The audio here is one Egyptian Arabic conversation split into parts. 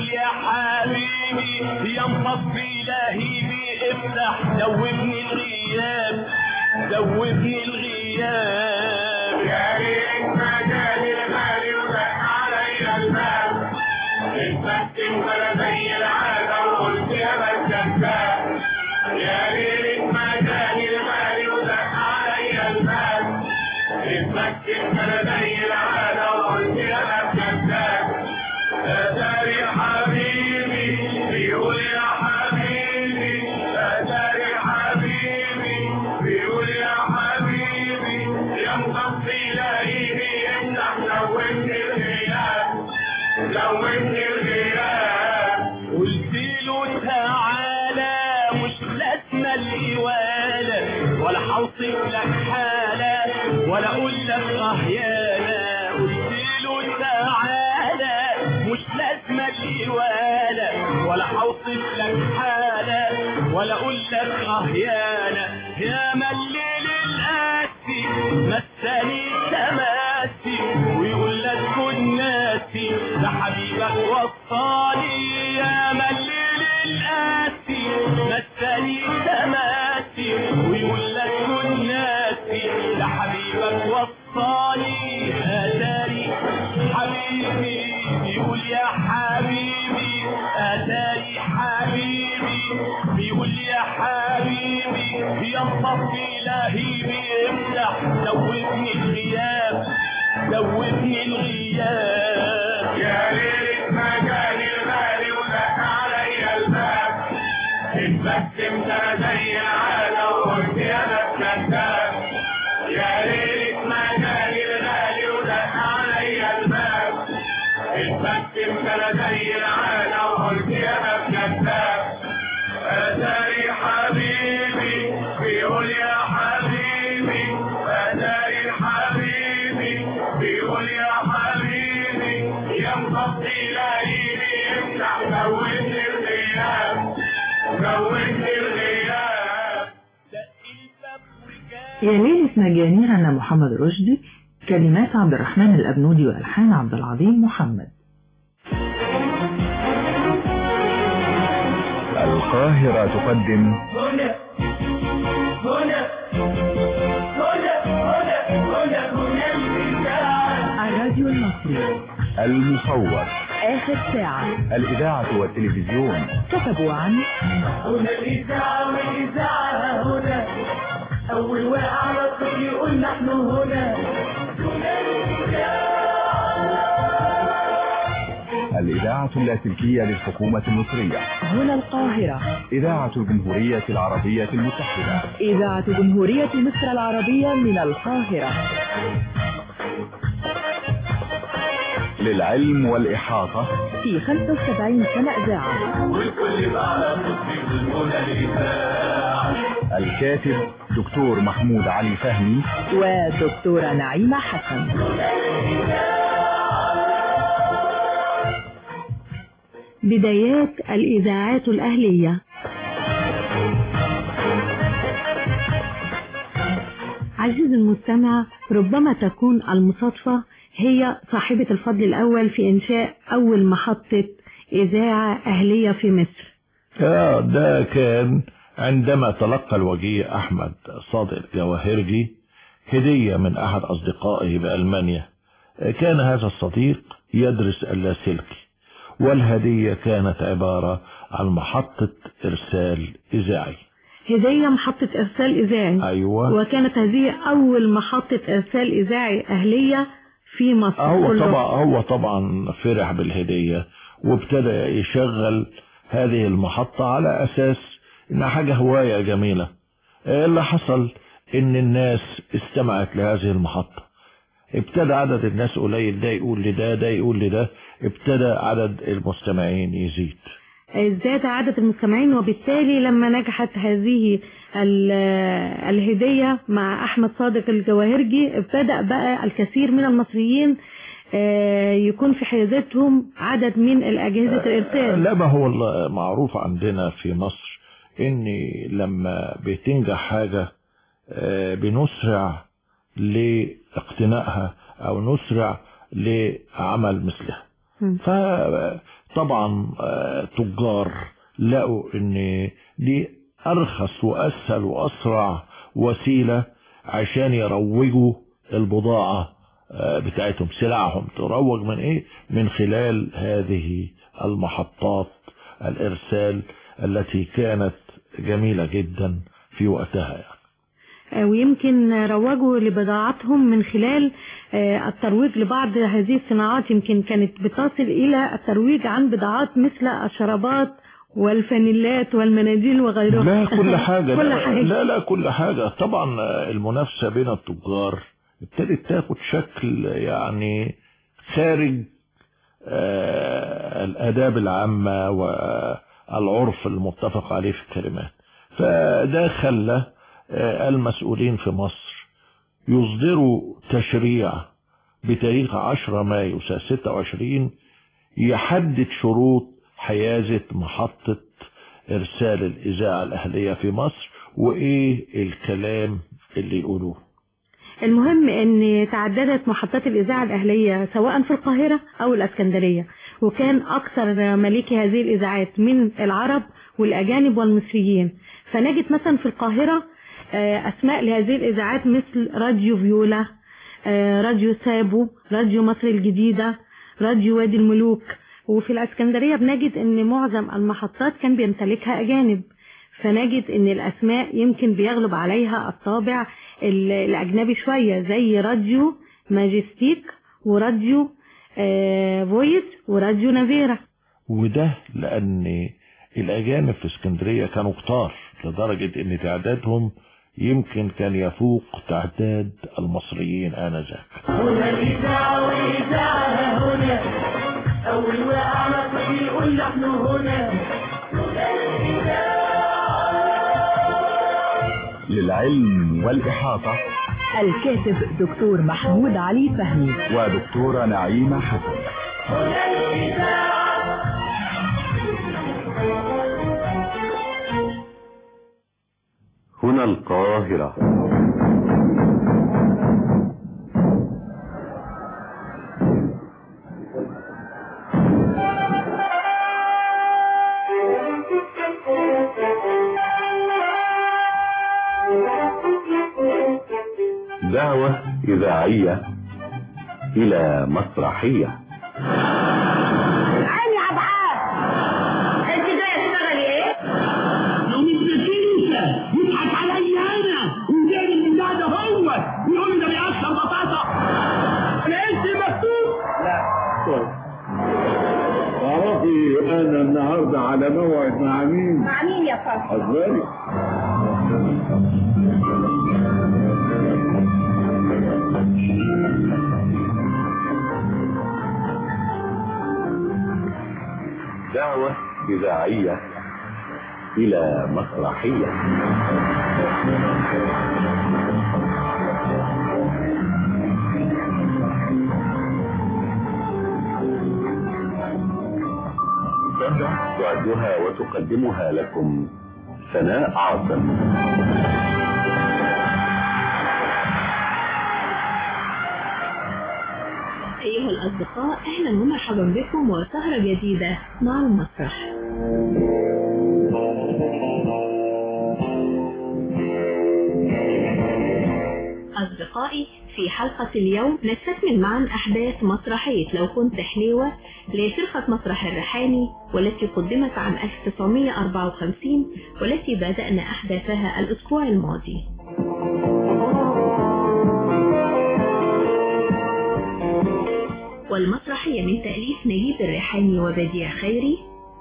بيقول يا حبيبي يا مصفي لهيبي افتح دوبني الغياب دوبني الغياب يا ريت ما جاني المال ودق عليا الباب اتبسم ولا زي العادة وقلت يا بسكتاب يا ريت ما جاني المال ودق عليا الباب اتبسم ولا زي العادة وقلت يا بسكتاب أداري حبيبي بيقول يا حبيبي أداري حبيبي بيقول يا حبيبي يا مصفي لهيبي افتح زودني الغياب زودني الغياب قلت له تعالى مش لازمة الإوالة ولا حوصف لك حالة ولا أقول لك رهيانة قلت له تعالى مش لازمة الإوالة ولا حوصف لك حالة ولا أقول لك رهيانة يا مليل القاسي مساني تماسي ويقول لك كن ناسي ده حبيبك وصاني يا مليل القاسي مساني تماسي ويقول لك كن ناسي ده حبيبك وصاني هداري حبيبي بيقول يا حبيبي اتاري حبيبي بيقول يا حبيبي يا مصفي لهيبي افتح دوبني الغياب دوبني الغياب يا ريت ما جاني الغالي ودق عليا الباب اتبسمت انا زي العادة وقلت يا بسكتاب يا ريت ما جاني الغالي ودق عليا الباب اتبسمت انا زي العادة وقلت يا بسكتاب أداري حبيبي بيقول يا حبيبي أداري حبيبي بيقول يا حبيبي يا مصدي لهيبي افتح زودني الغياب زودني الغياب يا ليلة مجانيرنا محمد رشدي كلمات عبد الرحمن الأبنودي وألحان عبد العظيم محمد القاهرة تقدم هنا هنا هنا هنا هنا هنا الإذاعة الراديو المصري المصور آخر ساعة الإذاعة والتلفزيون كتبوا عن هنا الإذاعة والإذاعة هنا أول واقع على الصوت يقول نحن هنا هنا الإذاعة الإذاعة اللاسلكية للحكومة المصرية هنا القاهرة إذاعة الجمهورية العربية المتحدة إذاعة جمهورية مصر العربية من القاهرة للعلم والإحاطة في 75 سنة إذاعة والكل بقى في هنا الإذاعة الكاتب دكتور محمود علي فهمي ودكتورة نعيمة حسن بدايات الإذاعات الأهلية عزيزي المستمع ربما تكون المصادفة هي صاحبة الفضل الأول في إنشاء أول محطة إذاعة أهلية في مصر آه ده كان عندما تلقى الوجيه أحمد صادق جواهرجي هدية من أحد أصدقائه بألمانيا كان هذا الصديق يدرس اللاسلكي والهدية كانت عبارة عن محطة إرسال إذاعي هدية محطة إرسال إذاعي أيوة وكانت هذه أول محطة إرسال إذاعي أهلية في مصر هو كله. طبعا هو طبعا فرح بالهدية وابتدى يشغل هذه المحطة على أساس إنها حاجة هواية جميلة اللي حصل إن الناس استمعت لهذه المحطة ابتدى عدد الناس قليل ده يقول لده ده يقول لده ابتدى عدد المستمعين يزيد زاد عدد المستمعين وبالتالي لما نجحت هذه ال- الهدية مع أحمد صادق الجواهرجي ابتدأ بقى الكثير من المصريين آه، يكون في حيازتهم عدد من الأجهزة الإرسال لا ما هو معروف عندنا في مصر ان لما بتنجح حاجة آه، بنسرع لاقتنائها او نسرع لعمل مثلها مم. طبعا آه، تجار لقوا ان دي ارخص واسهل واسرع وسيلة عشان يروجوا البضاعة آه، بتاعتهم سلعهم تروج من ايه من خلال هذه المحطات الارسال التي كانت جميلة جدا في وقتها يعني. آه، ويمكن روجوا لبضاعتهم من خلال آه، الترويج لبعض هذه الصناعات يمكن كانت بتصل إلى الترويج عن بضاعات مثل الشرابات والفانيلات والمناديل وغيرها لا كل حاجة كل لا, حاجة لا لا كل حاجة طبعا المنافسة بين التجار ابتدت تاخد شكل يعني خارج آه، الآداب العامة والعرف المتفق عليه في الكلمات فده خلى آه، المسؤولين في مصر يصدروا تشريع بتاريخ 10 مايو سنة 26 يحدد شروط حيازة محطة إرسال الإذاعة الأهلية في مصر وإيه الكلام اللي يقولوه المهم ان تعددت محطات الاذاعه الاهليه سواء في القاهره او الاسكندريه وكان اكثر مالكي هذه الاذاعات من العرب والاجانب والمصريين فنجد مثلا في القاهره آه، اسماء لهذه الاذاعات مثل راديو فيولا آه، راديو سابو راديو مصر الجديده راديو وادي الملوك وفي الاسكندريه بنجد ان معظم المحطات كان بيمتلكها اجانب فنجد ان الاسماء يمكن بيغلب عليها الطابع ال- الاجنبي شويه زي راديو ماجستيك وراديو آه، فويس وراديو نافيرا وده لأن الأجانب في اسكندرية كانوا كتار لدرجة إن تعدادهم يمكن كان يفوق تعداد المصريين آنذاك هنا الإذاعة وإذاعة هنا أول واقع نصر يقول نحن هنا للعلم والإحاطة الكاتب دكتور محمود علي فهمي ودكتورة نعيمة حسن هنا القاهرة دعوة إذاعية إلى مسرحية عيني يا عبعاد انت جايه تشتغلي ايه؟ لو مش بكيسة يضحك عليا انا وجاي البتاع ده هو ويقول لي ده بيقشر بطاطا انا انت مكتوب تعرفي انا النهارده على موعد مع مين؟ مع مين يا فندم؟ حضرتك دعوة إذاعية إلى مسرحية تعدها وتقدمها لكم سناء عاصم أيها الأصدقاء أهلا ومرحبا بكم وسهرة جديدة مع المسرح أصدقائي في حلقة اليوم نستكمل معا أحداث مسرحية لو كنت حليوة لفرقة مسرح الريحاني والتي قدمت عام 1954 والتي بدأنا أحداثها الأسبوع الماضي والمسرحية من تأليف نجيب الريحاني وبديع خيري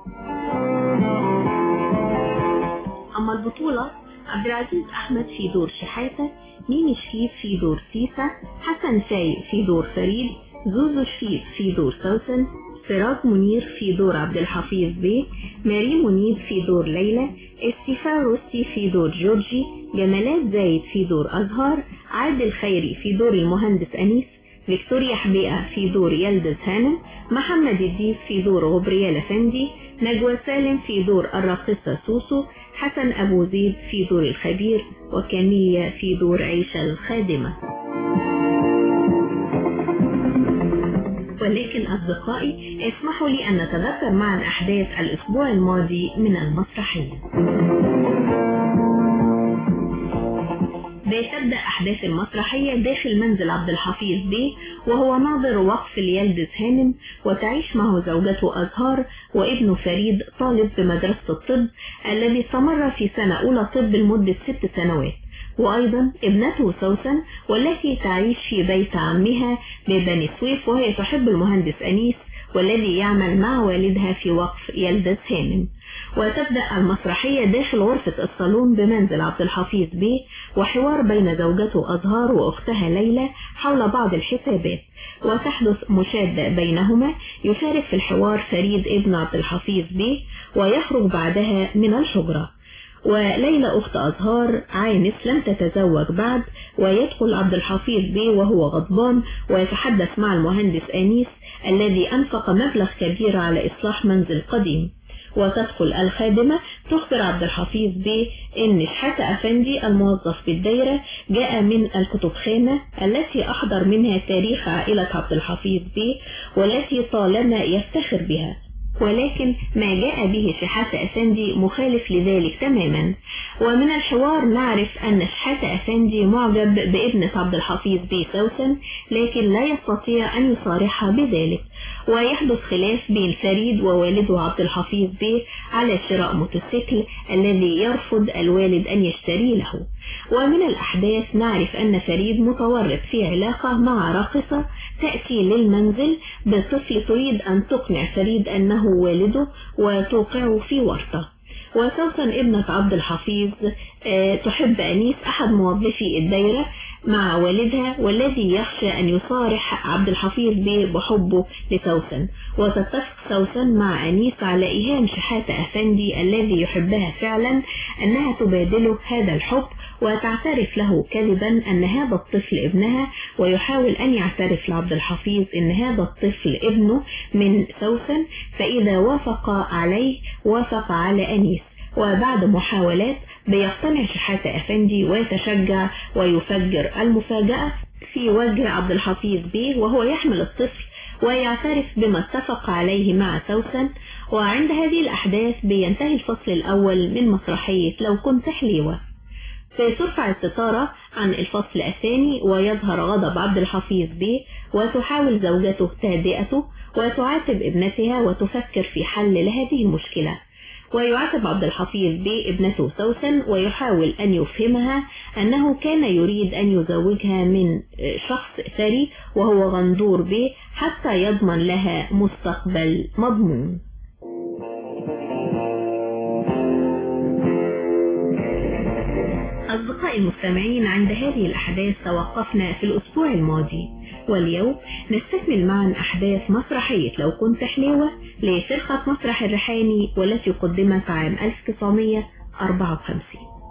أما البطولة عبد العزيز أحمد في دور شحاتة ميمي شفيف في دور سيسا حسن فايق في دور فريد زوزو شفيف في دور سوسن سراج منير في دور عبد الحفيظ بيه ماري منيب في دور ليلى استيفا روسي في دور جورجي جمالات زايد في دور أزهار عادل خيري في دور المهندس أنيس فيكتوريا حبيقة في دور يلدز هانم محمد الديب في دور غبريال أفندي نجوى سالم في دور الراقصة سوسو حسن أبو زيد في دور الخبير وكاميليا في دور عيشة الخادمة ولكن أصدقائي اسمحوا لي أن نتذكر معا أحداث الأسبوع الماضي من المسرحية بتبدأ أحداث المسرحية داخل منزل عبد الحفيظ بيه وهو ناظر وقف ليلدز هانم وتعيش معه زوجته أزهار وابنه فريد طالب بمدرسة الطب الذي استمر في سنة أولى طب لمدة ست سنوات وأيضا ابنته سوسن والتي تعيش في بيت عمها ببني سويف وهي تحب المهندس أنيس والذي يعمل مع والدها في وقف يلدز هانم وتبدأ المسرحية داخل غرفة الصالون بمنزل عبد الحفيظ بيه وحوار بين زوجته أزهار وأختها ليلى حول بعض الحسابات وتحدث مشادة بينهما يشارك في الحوار فريد ابن عبد الحفيظ بيه ويخرج بعدها من الحجرة وليلى أخت أزهار عانس لم تتزوج بعد ويدخل عبد الحفيظ بيه وهو غضبان ويتحدث مع المهندس أنيس الذي أنفق مبلغ كبير على إصلاح منزل قديم وتدخل الخادمة تخبر عبد الحفيظ بيه ان شحاتة افندي الموظف بالدايرة جاء من الكتبخانة التي احضر منها تاريخ عائلة عبد الحفيظ بيه والتي طالما يفتخر بها ولكن ما جاء به شحاتة أفندي مخالف لذلك تماما ومن الحوار نعرف أن شحاتة أفندي معجب بابنة عبد الحفيظ بيه سوسن لكن لا يستطيع أن يصارحها بذلك ويحدث خلاف بين فريد ووالده عبد الحفيظ بيه على شراء موتوسيكل الذي يرفض الوالد أن يشتري له ومن الأحداث نعرف أن فريد متورط في علاقة مع راقصة تأتي للمنزل بطفل تريد أن تقنع فريد أنه والده وتوقعه في ورطة وسوسن ابنة عبد الحفيظ تحب أنيس أحد موظفي الدايرة مع والدها والذي يخشى أن يصارح عبد الحفيظ به بحبه لسوسن وتتفق سوسن مع أنيس على إيهام شحاتة أفندي الذي يحبها فعلا أنها تبادله هذا الحب وتعترف له كذبا أن هذا الطفل ابنها ويحاول أن يعترف لعبد الحفيظ أن هذا الطفل ابنه من سوسن فإذا وافق عليه وافق على أنيس وبعد محاولات بيقتنع شحاتة أفندي ويتشجع ويفجر المفاجأة في وجه عبد الحفيظ بيه وهو يحمل الطفل ويعترف بما اتفق عليه مع سوسن وعند هذه الأحداث بينتهي الفصل الأول من مسرحية لو كنت حليوة فترفع الستارة عن الفصل الثاني ويظهر غضب عبد الحفيظ به وتحاول زوجته تهدئته وتعاتب ابنتها وتفكر في حل لهذه المشكلة ويعاتب عبد الحفيظ بابنته سوسن ويحاول أن يفهمها أنه كان يريد أن يزوجها من شخص ثري وهو غندور به حتى يضمن لها مستقبل مضمون أصدقائي المستمعين عند هذه الأحداث توقفنا في الأسبوع الماضي واليوم نستكمل معا أحداث مسرحية لو كنت حليوة لفرقة مسرح الريحاني والتي قدمت عام 1954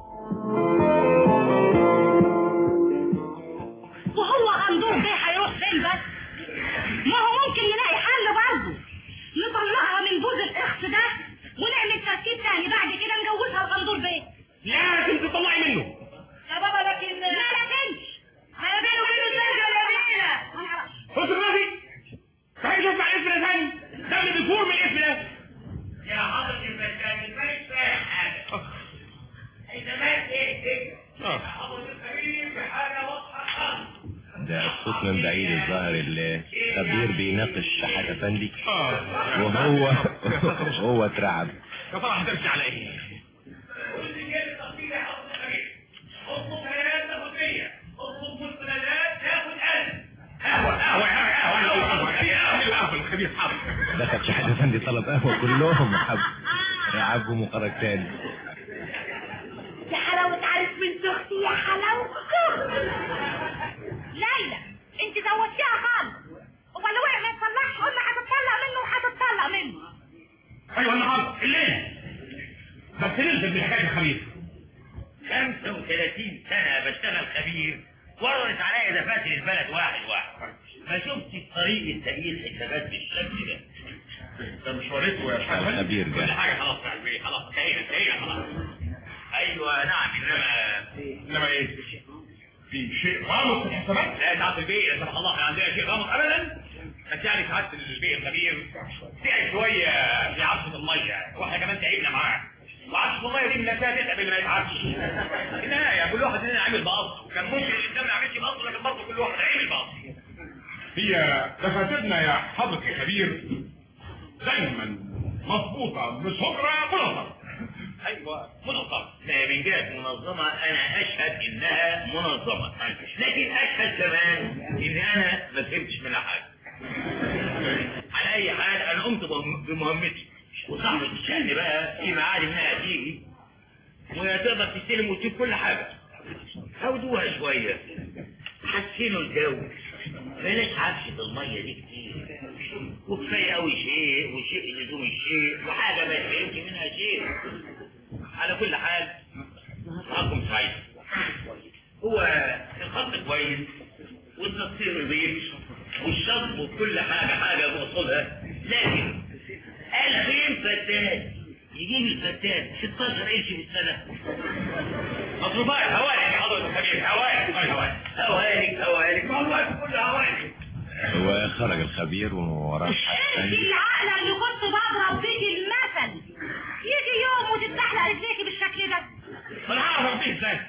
وهو غندور ده هيروح فين بس ما هو ممكن يلاقي حل برضه نطلعها من جوز الاخت ده ونعمل ترتيب تاني بعد كده نجوزها الغندور بيه لازم تطلعي منه يا بابا لكن لا لكنش انا بينه وبينه ازاي يا جميلة خد الراسي تعالي اسمع الاسم ده ثاني ده اللي بيفور من الاسم ده يا حضرة المكان ما يفهم حاجة إذا ما ايه حضرة الخبير بحاجة واضحة ده الصوت من بعيد الظاهر الخبير بيناقش شحات افندي وهو هو اترعب يا ترى هترسي على ايه؟ كل كده تصير يا حضرة الخبير اطلب بيانات تاخد فيا اطلب مستندات تاخد ألف قهوة قهوة قهوة قهوة قهوة قهوة الخبير حاضر دخل شحات افندي طلب قهوه كلهم حب رعبهم وخرج تاني يا حلاوة عارف بنت اختي يا حلاوة ليلى انت زودتيها خالص هو اللي وقع ما يتصلحش قلنا هتتطلق منه وهتتطلق منه ايوه النهارده الليل بس ننزل من حكايه الخبير 35 سنة بشتغل خبير ورث عليا دفاتر البلد واحد واحد ما شفتش طريقة تقييد حسابات بالشكل ده ده مش وريته يا شحات الخبير كل جه حاجه خلاص يا قلبي خلاص انتهينا انتهينا خلاص ايوه نعم انما انما ايه؟ في شيء غامض في الحسابات؟ لا تعطي البيت لا سمح الله عندنا شيء غامض ابدا بس يعني سعاده البيئه الخبير تعب شويه في عصفه الميه واحنا كمان تعبنا معاه وعصفه الميه دي من نفسها تتعب اللي ما يتعبش في النهايه كل واحد مننا عامل بقصد وكان ممكن الانسان ما يعملش بقصد لكن برضه كل واحد عامل بقصد هي دفاترنا يا حضرة الخبير دايما مضبوطة بسكرة منظمة ايوه منظمه لا من جهه منظمه انا اشهد انها منظمه لكن اشهد كمان ان انا ما فهمتش منها حاجه على اي حال انا قمت بم- بمهمتي وصاحبة الشأن بقى في معاد انها تيجي وتقدر تستلم وتشوف كل حاجه هودوها شويه حسنوا الجو بلاش عفشه الميه دي كتير وكفايه قوي شيء وشيء لزوم الشيء وحاجه ما يفهمش منها شيء على كل حال معكم سعيد هو الخط كويس والتصوير نظيف والشطب وكل حاجه حاجه بوصلها لكن 2000 فتان يجيب الفتان 16 قرش في السنه مطلوبات هوالك يا حضرة الخبير هوالك هوالك هوالك هوالك هوالك كل هوالك هو خرج الخبير ووراه حد انت تاني العقلة اللي كنت بضرب بيك المثل يجي يوم وتتزحلق رجليكي بالشكل ده انا هعرف اربيه ازاي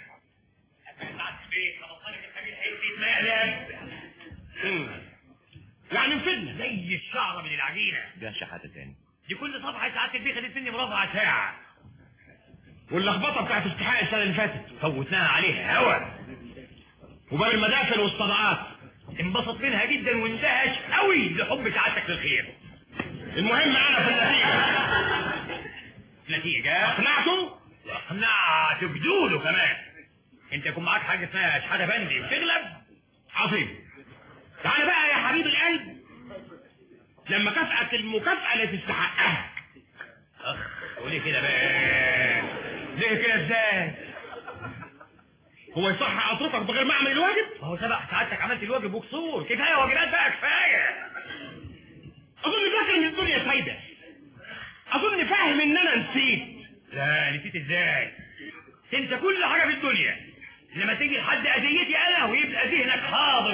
يعني نفدنا زي الشعرة من العجينة ده شحاتة تاني دي كل صفحة ساعات البيه خدت مني مربع ساعة واللخبطة بتاعت استحقاق السنة اللي فاتت فوتناها عليها هوا وبال المدافن والصدعات انبسط منها جدا واندهش قوي لحب سعادتك للخير المهم انا في النتيجة نتيجة اقنعته واقنعت بجوده كمان انت يكون معاك حاجة اسمها شحاتة بندي بتغلب عظيم تعال بقى يا حبيب القلب لما كافئك المكافأة اللي تستحقها اخ وليه كده بقى ليه كده ازاي هو يصح اطرفك بغير ما اعمل الواجب ما هو سبق سعادتك عملت الواجب وكسور كفايه واجبات بقى كفايه اظن فاكر ان الدنيا سايبة اظن فاهم ان انا نسيت لا نسيت ازاي تنسى كل حاجه في الدنيا لما تيجي لحد اذيتي انا ويبقى ذهنك حاضر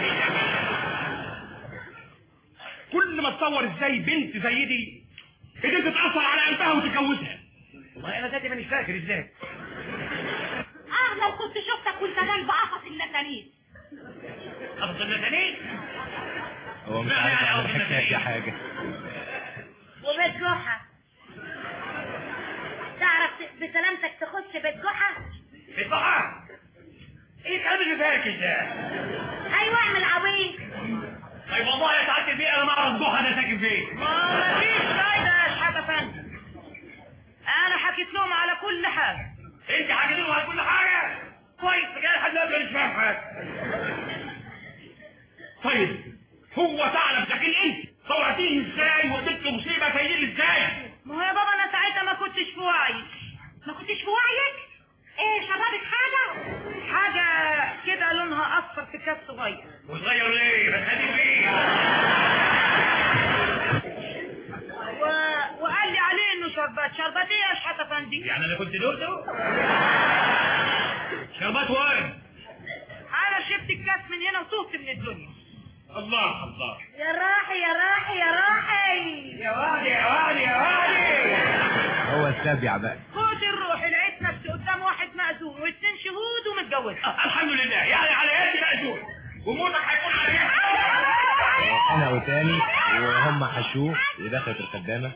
كل ما تصور ازاي بنت زي دي قدرت تتأثر على قلبها وتتجوزها والله انا ذاتي مانيش فاكر ازاي اه لو كنت شفتك وانت نايم بقفص النتانيس قصد الميزانيه هو مش لا، عارف يعني عن قصدي الحكاية مثلاً. حاجة وبيت جحا تعرف ت- بسلامتك تخش بيت جحا بصراحه ايه الكلام اللي فاكر ده ايوه اعمل عويل طيب والله يا سعاده البيئه انا ما اعرف جحا ده ساكن فين ما مفيش فايدة يا شحاتة فندم أنا حكيت لهم على كل حاجة انت حكيت لهم على كل حاجه كويس كده لحد دلوقتي مش فاهم حاجه طيب هو تعرف لكن انت صورتيه ازاي واديت له مصيبه سيدي ازاي ما هو يا بابا أنا ساعتها ما كنتش في وعي ما كنتش في وعيك ايه شبابك حاجه حاجة كده لونها أصفر في كاس صغير وصغير ليه بس خليك فيه و... وقال لي عليه إنه شربات شربات إيه يا شحاتة فندم يعني انا كنت دوقته شربات وين أنا شربت الكاس من هنا وتهت من الدنيا الله الله يا راحي يا راحي يا راحي يا وادي يا وادي يا وادي هو السابع بقى خد الروح لقيت نفسي قدام واحد مأذون واثنين شهود ومتجوز الحمد لله يعني على يدي مأجور وموتك هيكون عليها انا وتاني وهم حشوه ودخلت الخدامة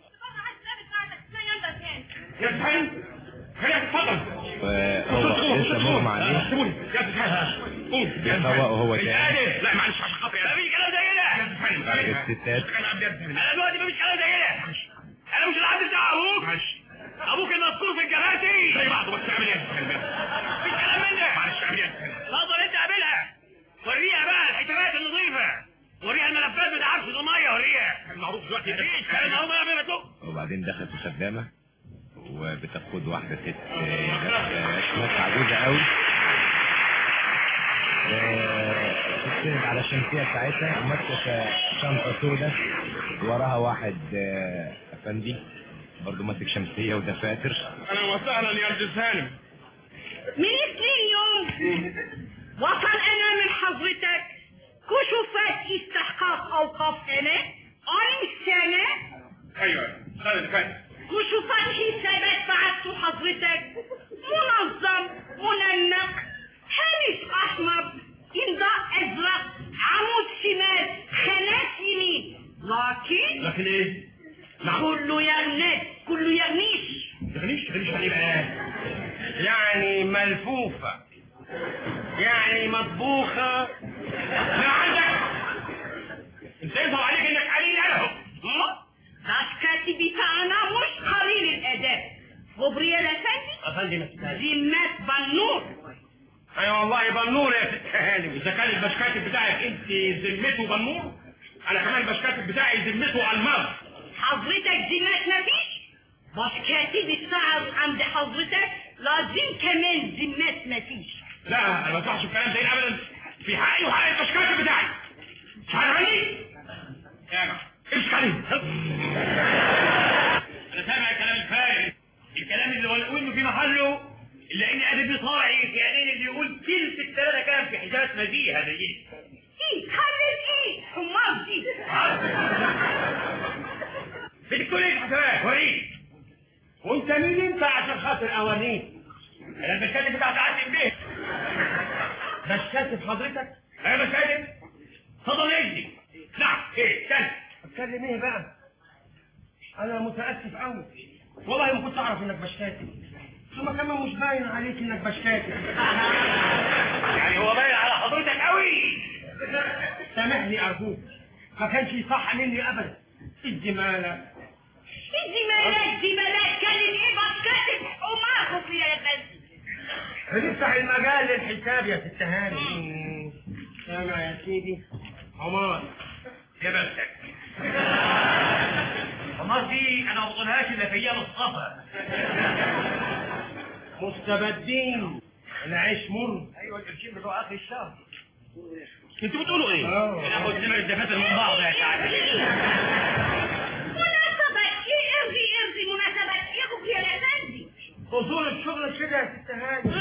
يا سهل خليك تتفضل وهو لسه مغمى عليه سيبوني يا سهل قوم بيفوق وهو مش تاني قادر لا معلش عشان خاطري لا مفيش كلام زي ده الستات انا دلوقتي مفيش كلام زي ده انا مش العبد بتاع ابوك ابوك المذكور في الجماتي زي بعضه بس اعمل ايه مفيش كلام من ده معلش اعمل ايه اتفضل انت قابلها وريها بقى الحسابات النظيفه وريها الملفات بتاع عفش الميه وريها المعروف دلوقتي مفيش كلام هم يعملوا تقول وبعدين دخلت الخدامة وبتاخد واحدة ست آه، لابسة شماس عجوزة قوي بتسند على الشمسية بتاعتها وماسكة شنطة سودة وراها واحد آه، أفندي برضه ماسك شمسية ودفاتر اهلا وسهلا يا استاذ هانم من سنين يوم وصل انا من حضرتك كشوفات استحقاق اوقاف انا انا سنة ايوه السنه اللي فاتت كشوفات حسابات بعته حضرتك منظم منمق هامش احمر امضاء ازرق عمود شمال خانات يمين لكن لكن ايه؟ كله يغني كله يغنيش تغنيش تغنيش يعني بقى يعني ملفوفة يعني مطبوخة ما عندك انت يظهر عليك انك قليل ادب الكاتب بتاعنا مش قليل الادب غبريال افندي افندي ما ذمات بنور ايوه والله بنور يا ست هانم اذا كان البشكاتب بتاعك انت ذمته بنور انا كمان البشكاتب بتاعي ذمته الماس حضرتك ذمات مفيش بس كاتب الساعة عند حضرتك لازم كمان ذمات مفيش لا انا ما اسمعش الكلام ده ابدا في حقي وحق البشكاتب بتاعي مش عارف عني يا جماعه امسك عليه انا سامع الكلام الفارغ الكلام اللي هو انه في محله الا اني ادبي صاعي في عينين اللي يقول تلت الثلاثه كلام في حسابات نزيهه زي دي ايه خلي ايه حمار دي بدك تقول ايه في حسابات وريني وانت مين انت عشان خاطر اوانيك انا البشكاتب بتاعت عادل بيه بشكاتب حضرتك انا بشكاتب اتفضل اجلي نعم ايه اتكلم اتكلم ايه بقى انا متاسف قوي والله ما كنت اعرف انك بشكاتب ثم كمان مش باين عليك انك بشكاتب يعني هو باين على حضرتك قوي سامحني ارجوك ما كانش صح مني ابدا الزماله الزمالات زمالات كلم ايه بس كاتب حمار غبريال افندي هنفتح المجال للحساب يا ست هاني سامع يا سيدي عمار يا بختك عمار دي انا ما بقولهاش الا في ايام الصفا مستبدين العيش مر ايوه القرشين بتوع اخر الشهر انتوا بتقولوا ايه؟ ناخد نمر الدفاتر من بعض يا شعب مناسبة ايه ارضي ارضي مناسبة ايه غبريال افندي اصول الشغل كده يا ست هاني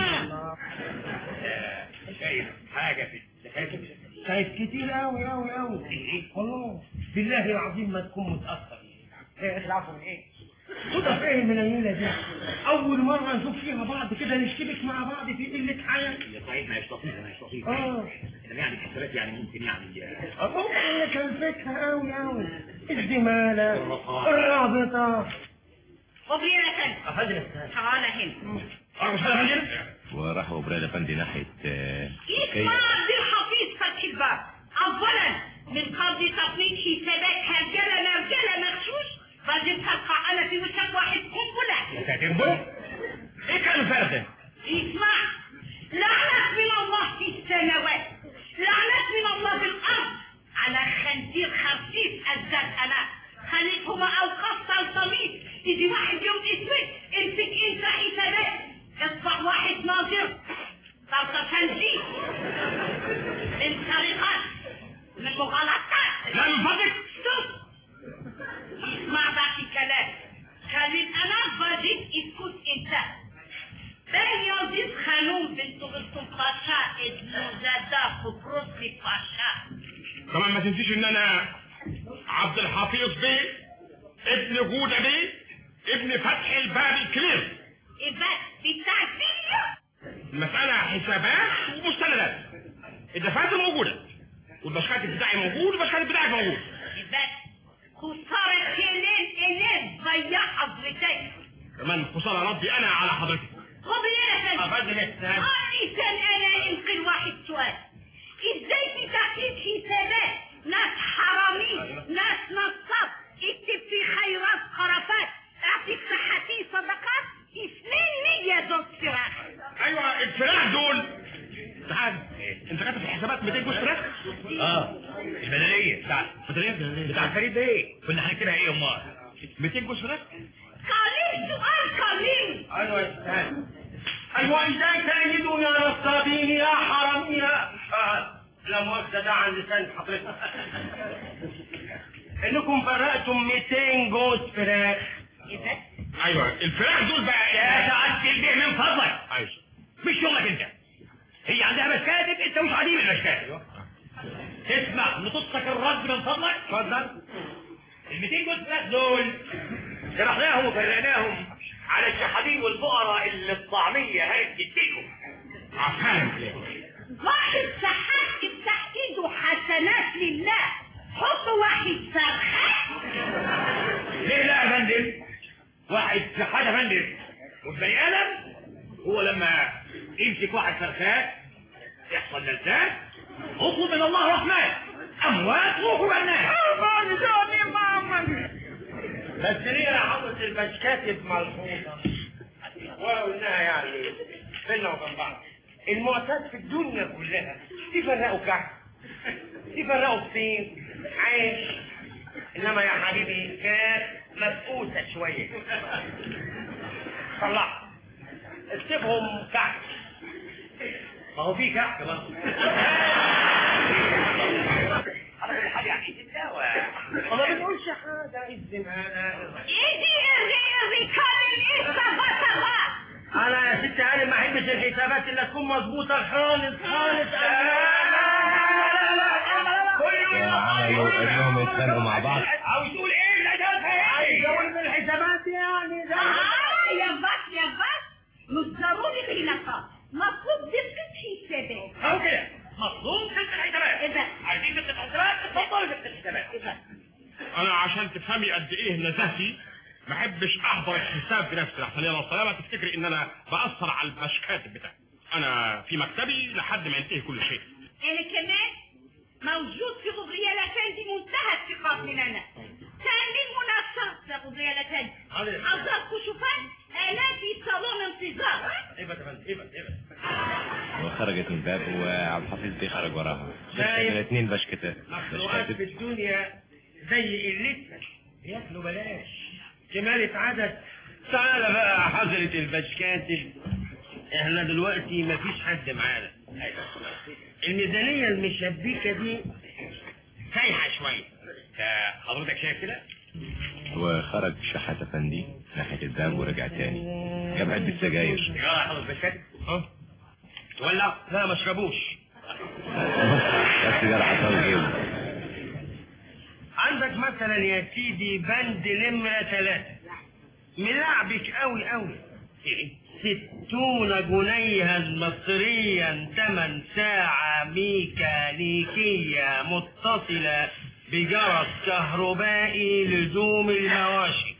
شايف حاجه في الدفاتر شايف كتير قوي قوي قوي والله بالله العظيم ما تكون متاثر ايه العفو من ايه؟ صدف ايه المنيلة دي؟ أول مرة نشوف فيها بعض كده نشتبك مع بعض في قلة حياة. يا صحيح ما هيش لطيفه ما هيش لطيفه اه انما يعني الحسابات يعني ممكن يعني ممكن نكلفتها قوي قوي. الزمالة الرابطة غبريال افندي افندم استاذ تعالى هنا وراح وبراد افندي ناحيه آه، اسمع عبد الحفيظ فتح الباب اولا من قبل تصنيف حسابات هرجله مرجله مغشوش لازم تلقى انا في وشك واحد قنبله كاتب ايه كان الفرق ده؟ اسمع لعنة من الله في السماوات لعنة من الله في الارض على خنزير خرسيس الزاد انا خليكهما اوقاف سلطميط يجي واحد يوم اسود امسك انت حسابات اطلع واحد ناظر صرت خنزير من سرقات من مغالطات لا من فضلك ستوب اسمع باقي كلام خلي انا باجيك اسكت انت بين يوزيز خانوم بنت رستم باشا ابن زادا خبرسلي باشا كمان ما تنسيش ان انا عبد الحفيظ بيه ابن جودة بيه ابن فتح الباب الكبير إبات بالتعزية المسألة حسابات ومستندات الدفاتر موجودة والبشكاتب بتاعي موجود والبشكاتب بتاعك موجود إبات خسارة كلام إلام ضيع حضرتك كمان خسارة ربي انا على حضرتك غبيرة أفضل يا أستاذ. إذن أنا يمكن واحد سؤال إزاي في تحديد حسابات ناس حرامين ناس نصاب اكتب في خيرات خرافات اعطيك صحتي صدقات اثنين مية دول فراخ ايوه الفراخ دول تعال انت كاتب في الحسابات 200 جوز فراخ اه البدنيه بتاع البدنيه بتاع فريد ده ايه كنا هنكتبها ايه امال 200 جوز فراخ قليل سؤال قليل ايوه يا استاذ ايوه ازاي تأيدون يا نصابين يا حرامية آه، لا مؤاخذة ده عن لسان حضرتك انكم فرقتم 200 جوز فراخ ايوه الفراخ دول بقى يا سعادة البيع من فضلك عايش مش شغلك انت هي عندها مشكاتب انت مش عديم المشكاتب تسمع نطقك الرد من فضلك اتفضل ال 200 جزء فراخ دول شرحناهم وفرقناهم على الشحاتين والفقراء اللي الطعمية هانت جدتهم عشان واحد سحات افتح ايده حسنات لله حط واحد فرخة ليه لا يا فندم واحد شحات يا فندم والبني ادم هو لما يمسك واحد فرخات يحصل لذات اطلب من الله رحمن اموات روحوا جنات بس ليه يا حضرة البشكاتب ملحوظة ولو انها يعني بينا وبين بعض المعتاد في الدنيا كلها يفرقوا كحك يفرقوا فين عيش انما يا حبيبي كانت مفقوسة شوية طلع اكتبهم كحك ما هو في كحك برضه على كل حال يعني الدواء ما بنقولش حاجة الزمانة ايدي ارغي ارغي كان ايه صفا صفا انا يا ست هاني ما احبش الحسابات اللي تكون مظبوطه خالص خالص وعملوا انهم يتخانقوا مع بعض عاوز تقول ايه لا ده عايز اقول من الحسابات يعني ده اه يا بس يا بس مش ضروري في نقاط مطلوب دقة حسابات اهو كده مطلوب خلق الحسابات اذا عايزين خلق الحسابات اتفضلوا خلق الحسابات اذا انا عشان تفهمي قد ايه نزاهتي ما احبش احضر الحساب بنفسي لحسن لو الصيامه تفتكري ان انا باثر على البشكاتب بتاعي انا في مكتبي لحد ما ينتهي كل شيء انا كمان موجود في غبرية لفندي منتهى الثقة من انا ثاني المنصات يا غبرية لفندي حضرتك شوفان انا في صالون انتظار ايوه يا فندم ايوه ايوه وخرجت من الباب وعبد الحفيظ بيه خرج وراها شايف؟ الاثنين بشكتات مخلوقات في بشكاتب الدنيا زي قلتها ياكلوا بلاش كمالة عدد تعالى بقى يا حضرة البشكاتب احنا دلوقتي مفيش حد معانا الميزانية المشبكة دي سايحة شوية حضرتك شايف كده وخرج شحات افندي ناحية الباب ورجع تاني جاب علبة سجاير سيجاره يا حضرتك البشكاتب ها تولع لا ما اشربوش بس جرح حصل جيبه عندك مثلا يا سيدي بند نمرة ثلاثة ملعبك قوي قوي ستون جنيها مصريا تمن ساعة ميكانيكية متصلة بجرس كهربائي لزوم المواشي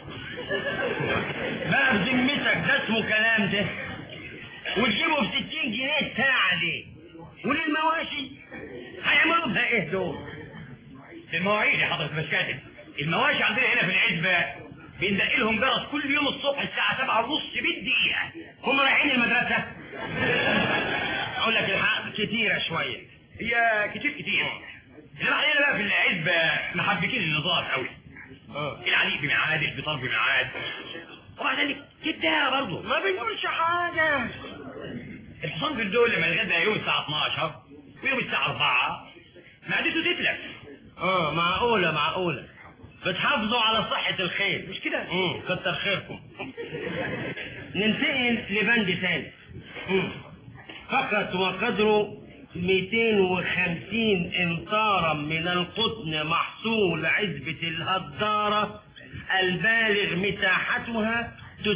بقى بذمتك ده اسمه كلام ده وتجيبه ب 60 جنيه الساعة دي وللمواشي هيعملوا بها ايه دول؟ المواعيد يا حضرة البشكاتب المواشي عندنا هنا في العزبة بندق لهم جرس كل يوم الصبح الساعة سبعة ونص بالدقيقة هم رايحين المدرسة اقول لك الحق كتيرة شوية هي كتير كتير انما احنا بقى في العزبة محبكين النظام قوي العليق بميعاد الفطار بميعاد ومع ذلك كده برضه ما بنقولش حاجة الحصان في الدول لما يتغدى يوم الساعة 12 ويوم الساعة 4 معدته تتلف اه معقولة معقولة بتحافظوا على صحة الخيل مش كده؟ امم كتر خيركم ننتقل لبند ثاني مم. فقط وقدره 250 امتارا من القطن محصول عزبة الهدارة البالغ مساحتها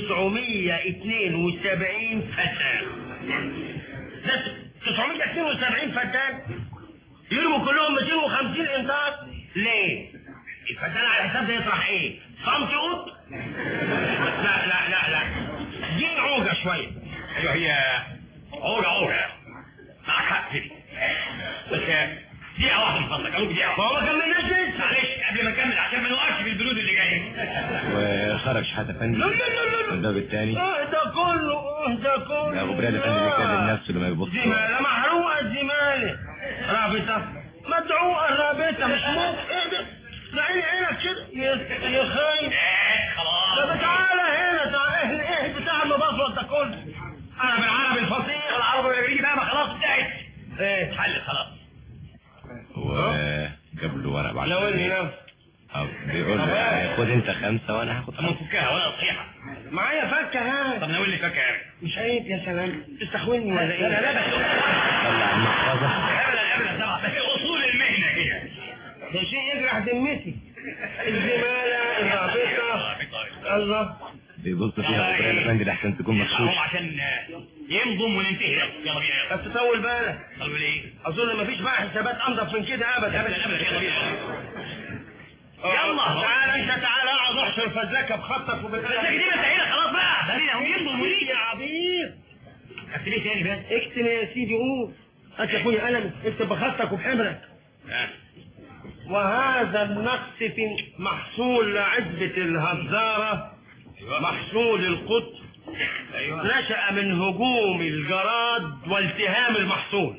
972 فتاة ده 972 فتاة يرموا كلهم 250 امتار ليه؟ الفتاة على الحساب ده يطرح ايه؟ صمت قط؟ لا لا لا لا دي عوجة شوية ايوه هي عوجة عوجة معك حق في دي بس دقيقة واحدة من فضلك أروح دقيقة ما هو ما كملناش لسه معلش قبل ما نكمل عشان ما نوقفش في البنود اللي جاية وخرج شحات افندي لا لا لا لا الباب الثاني اه ده كله اه ده كله ده ابو براد افندي بيكلم نفسه لما يبص زمالة محروقة الزمالة رابطة مدعوقة الرابطة مش ممكن ايه ده ده عيني عينك كده يا يا خاين ايه خلاص طب تعالى هنا تعالى ايه ايه بتاع المبصرة ده كله انا بالعربي الفصيح العربي الانجليزي بقى ما خلاص انتهت ايه اتحلت خلاص وجاب له ورق بعد لو اني شوية. نفس أو بيقول له يعني خد انت خمسة وانا هاخد طب ما خمسة نفكها ولا صحيحة معايا فكة ها طب نقول لي فكة يا مش عيب يا سلام تستخوني ولا ايه لا لا لا بس طلع المحفظة ابدا ابدا طبعا بس اصول المهنة ده شيء يجرح ذمتي الزمالة الرابطة الله بيبص فيها ابو ابراهيم افندي لحسن تكون مغشوش اهو عشان ينضم وننتهي يلا يلا بينا بس طول بالك طول ايه؟ اظن مفيش بقى حسابات انضف من كده ابدا ابدا ابدا يلا بينا يلا تعال انت تعال اقعد احشر فزلكه بخطك وبالقلم بس كده انتهينا خلاص بقى خلينا هم ينضم ونيجي يا عبيط اكتب ايه تاني بس؟ اكتب يا سيدي قول هات يا اخويا قلم اكتب بخطك وبحبرك آه. وهذا النقص في محصول عزبة الهزارة محصول القطر ايوه نشأ من هجوم الجراد والتهام المحصول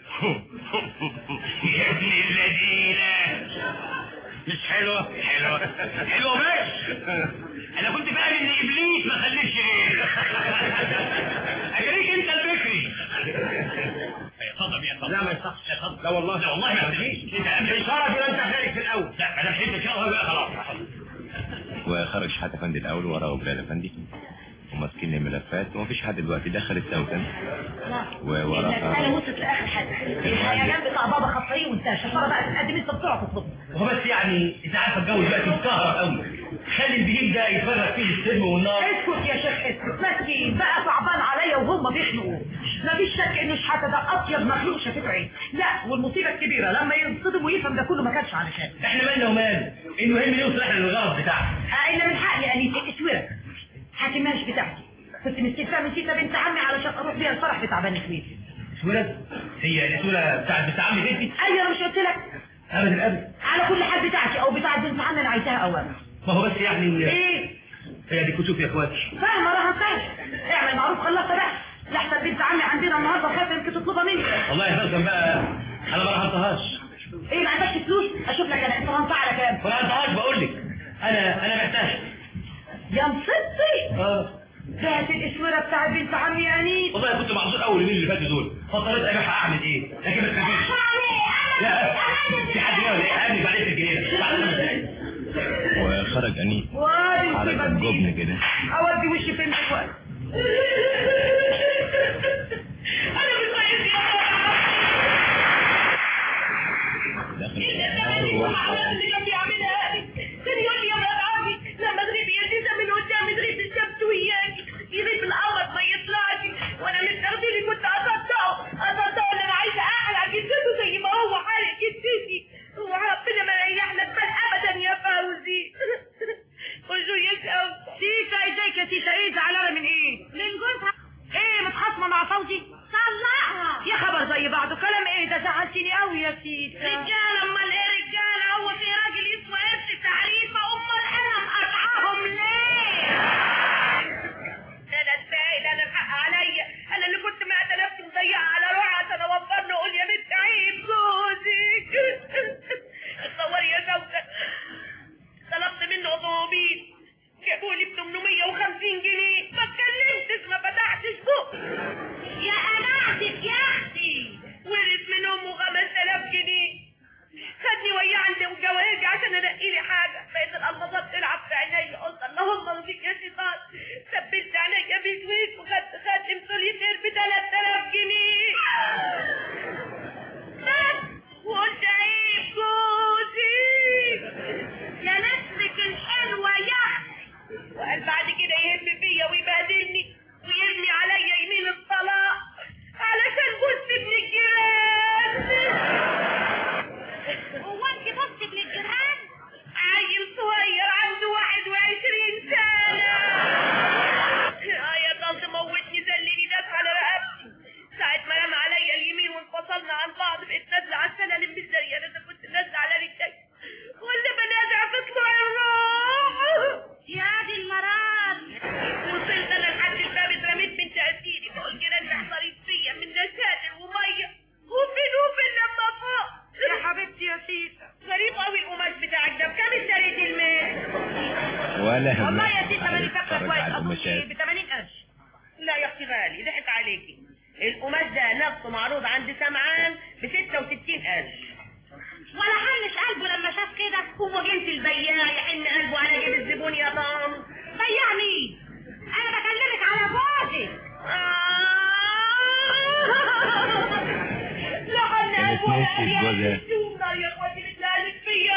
يا ابن الذين مش حلوة حلوة حلوة بس انا كنت فاهم ان ابليس ما خليش غير اجريك انت البكري اتفضل يا اتفضل لا ما يصحش لا اتفضل لا والله لا والله ما تجيش انت قبل الإشارة دي انت خارج في الأول لا ما دام انت ان شاء الله بقى خلاص وخرج شحات افندي الاول وراه ابو ابراهيم افندي وماسكين الملفات ومفيش حد دلوقتي دخل السوسن انا ووراها وصلت لاخر حاجه الحيوان بتاع بابا خطيه وانت شطاره بقى تتقدم انت بسرعه تطلب هو بس يعني انت عارف الجو دلوقتي مكهرب قوي خلي البهيم ده يتفرج فيه السم والنار اسكت يا شيخ اسكت مسكين بقى صعبان عليا وهم بيخنقوا مفيش شك ان شحاته ده اطيب مخلوق شافته عين لا والمصيبه الكبيره لما ينصدم ويفهم ده كله ما كانش علشان احنا مالنا وماله انه يهم يوصل احنا للغرض بتاعنا آه، الا من حقي انيتي اسورك حاكماش بتاعتي كنت مستلفه من تيتا بنت عمي علشان اروح بيها الفرح بتاع بني سويس سورة هي السورة بتاعت بنت عمي بنتي ايوه انا مش قلت لك ابدا ابدا على كل حال بتاعتي او بتاعت بنت عمي انا عايزاها اولا ما هو بس يعني ايه هي دي كتب يا اخواتي فاهمه راها فاهم اعمل معروف خلصها بقى لحسن بنت عمي عندنا النهارده خايفه يمكن تطلبها مني والله يا فندم بقى انا ما رهنتهاش ايه ما عندكش فلوس اشوف لك انا انت رهنتها على كام ما رهنتهاش بقول لك انا انا محتاج يا مصدي اه بعت الاسوره بتاع بنت عمي يا انيس والله كنت محظوظ اول يومين اللي فاتوا دول فاضطريت ابيعها اعمل ايه لكن ما تخافيش لا في حد هنا ولا ايه قابلني بعدين في الجنينه بعد خمس دقايق وخرج انيس وادي حركة مصيبه جبن جديدة. كده اودي وشي فين دلوقتي انا مش عايز دخل ايه ده النهار اللي وواحد اللي كان بيعملها لي كان يقول لي يا ولاد عمي لما تغيب يدينا من قدام تغيب الشمس وياكي يغيب القمر ما يطلعش وانا من تغذيلي كنت اصدقه اصدقه ان انا عايزه احرق جدته زي ما هو حارق جدتي وربنا ما يريح لك بال ابدا يا فوزي وشو يسأل تيتا ازيك يا تيتا ايه زعلانه من ايه؟ من جوزها ايه متخاصمه مع فوزي؟ طلعها يا خبر زي بعضه كلام ايه ده زعلتني قوي يا تيتا رجاله امال ايه رجاله هو في راجل اسمه قرش تعريفه امال انا مقطعاهم ليه؟ انا استاهل انا الحق عليا انا اللي كنت مقتل نفسي مضيعه على روحي عشان اوفر له اقول يا بنت عيب جوزك اتصوري يا شوكه طلبت منه اوتوموبيل جابوا لي ب 850 جنيه ما اتكلمتش ما فتحتش بق يا قناعتك يا اختي ورث من امه 5000 جنيه خدني وياه عند الجواهرجي عشان انقي لي حاجه بقيت الالمظات تلعب في عينيا قلت اللهم ارضيك يا شيطان ثبت عينيا بسويت وخدت خاتم سوليتير ب 3000 جنيه بس وقلت عيب جوزي يا نسلك الحلوة يا أختي وقال بعد كده يهم فيا ويبهدلني ويرمي عليا يمين الطلاق علشان بص ابن الجيران هو انت بص ابن الجيران؟ عيل صغير عنده واحد وعشرين سنة اه يا طنط موتني زلني داس على رقبتي ساعة ما رمى عليا اليمين وانفصلنا عن بعض بقيت نازلة على السلالم بالزرية انا كنت نازلة على رجلي ولا بنازع في طلوع الروح يا دي المرار وصلت انا لحد الباب اترميت من تأثيري فوق الجيران محضرين فيا من نشادر ومية وفين وفين لما فوق يا حبيبتي يا سيتا غريب قوي القماش بتاعك ده بكام اشتريت المال ولا والله يا همك سيتا ماني فاكره اتفرج كويس على اظن القماشات ب 80 قرش لا يا اختي غالي ضحك عليكي القماش ده نفسه معروض عند سمعان ب 66 قرش ولا حنش قلبه لما شاف كده هو جنس البياع يحن قلبه على جيب الزبون يا طام بياع مين؟ انا بكلمك على جوزي لا حن كانت قلبه نسيت جوزها. النار يا اخواتي بتلالك فيا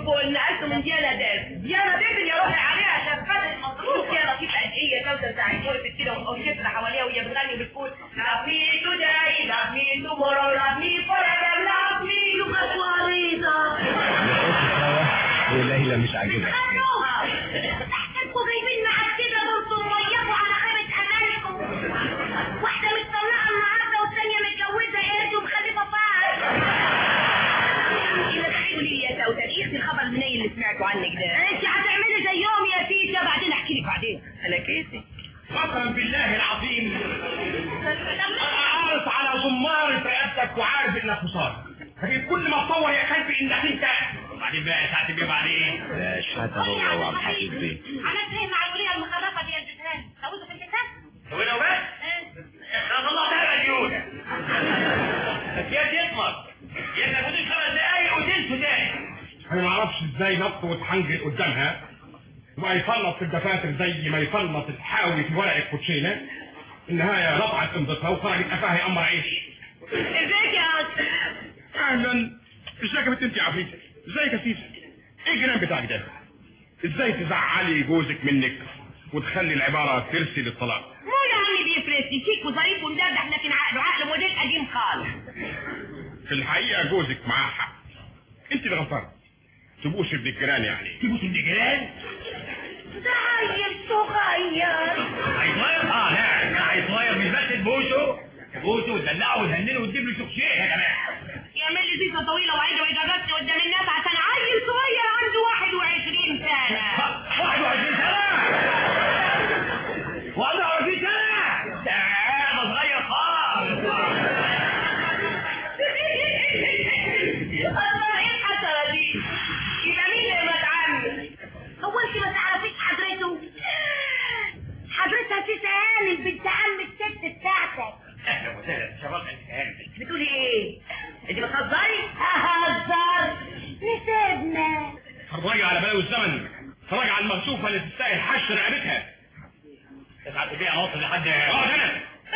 التليفون نقلته من ديانا داز ديانا بيبن يا روحي عليها عشان خاطر المصروف يا لطيفه قد ايه يا كوثر ساعه وقفت كده وشفنا حواليها وهي بتغني وبتقول love me today love me tomorrow love me forever love me you got وليلى مش عاجبها انتوا جايبين معاك كده برضه وميكوا على خيبة امالكم واحدة متطلقة النهارده والثانية متجوزة ايه ومخلفة فار ايه تحكوا لي يا كوثر ايه الخبر المنيل اللي سمعته عنك ده انت هتعملي زيهم يا تيتا بعدين احكي لك بعدين انا كيفي قسما بالله العظيم عارف على زمار رقبتك وعارف انك خساره لكن كل ما تصور يا قلبي انك انت وبعدين بقى ساعتين بيه بعدين ده شحاتة هو وعبد الحفيظ بيه عملت ايه مع الولية المخرفة دي يا الجدران جوزوا في الكتاب ولو بس احنا طلعتها مليون يا تطمر يا انك فضل خمس دقايق وتنسوا تاني انا ما اعرفش ازاي نط وتحنجر قدامها وبقى يفلط في الدفاتر زي ما يفلط الحاوي في ورق الكوتشينه النهايه رفعت امضتها وخرجت قفاها يقمر عيش ازيك يا أسر اهلا ازيك يا بنت انت يا عفريتة ازيك يا سيسي ايه الجنان بتاعك ده ازاي تزعلي جوزك منك وتخلي العباره ترسي للطلاق مو يا عمي بيفرسي شيك وظريف ومدردح لكن عقله عقله موديل قديم خالص في الحقيقه جوزك معاه حق انت اللي غلطانه تبوس ابن الجيران يعني تبوس ابن الجيران ده عيل صغير عيصاير اه لا لا عيصاير مش بس تبوسه تبوسه وتدلعه وتهننه وتجيب له شخشيه يا جماعه يعمل لي زيزه طويله وعيده ويجرسني قدام الناس عشان عيل صغير عنده 21 سنه 21 سنه 21 سنه ده ده صغير خالص الله ايه الحسره دي يبقى مين اللي متعمد هو انت ما تعرفيش حضرته حضرتها تيتا هانم بنت عم الست بتاعتك اهلا وسهلا شرفت انت هانم بتقولي ايه انت بتهزري هزر نسيبنا اتفرجي على بلاوي الزمن اتفرجي على المغشوفه اللي تستاهل حش رقبتها تسعد بيها اوصل لحد اه هنا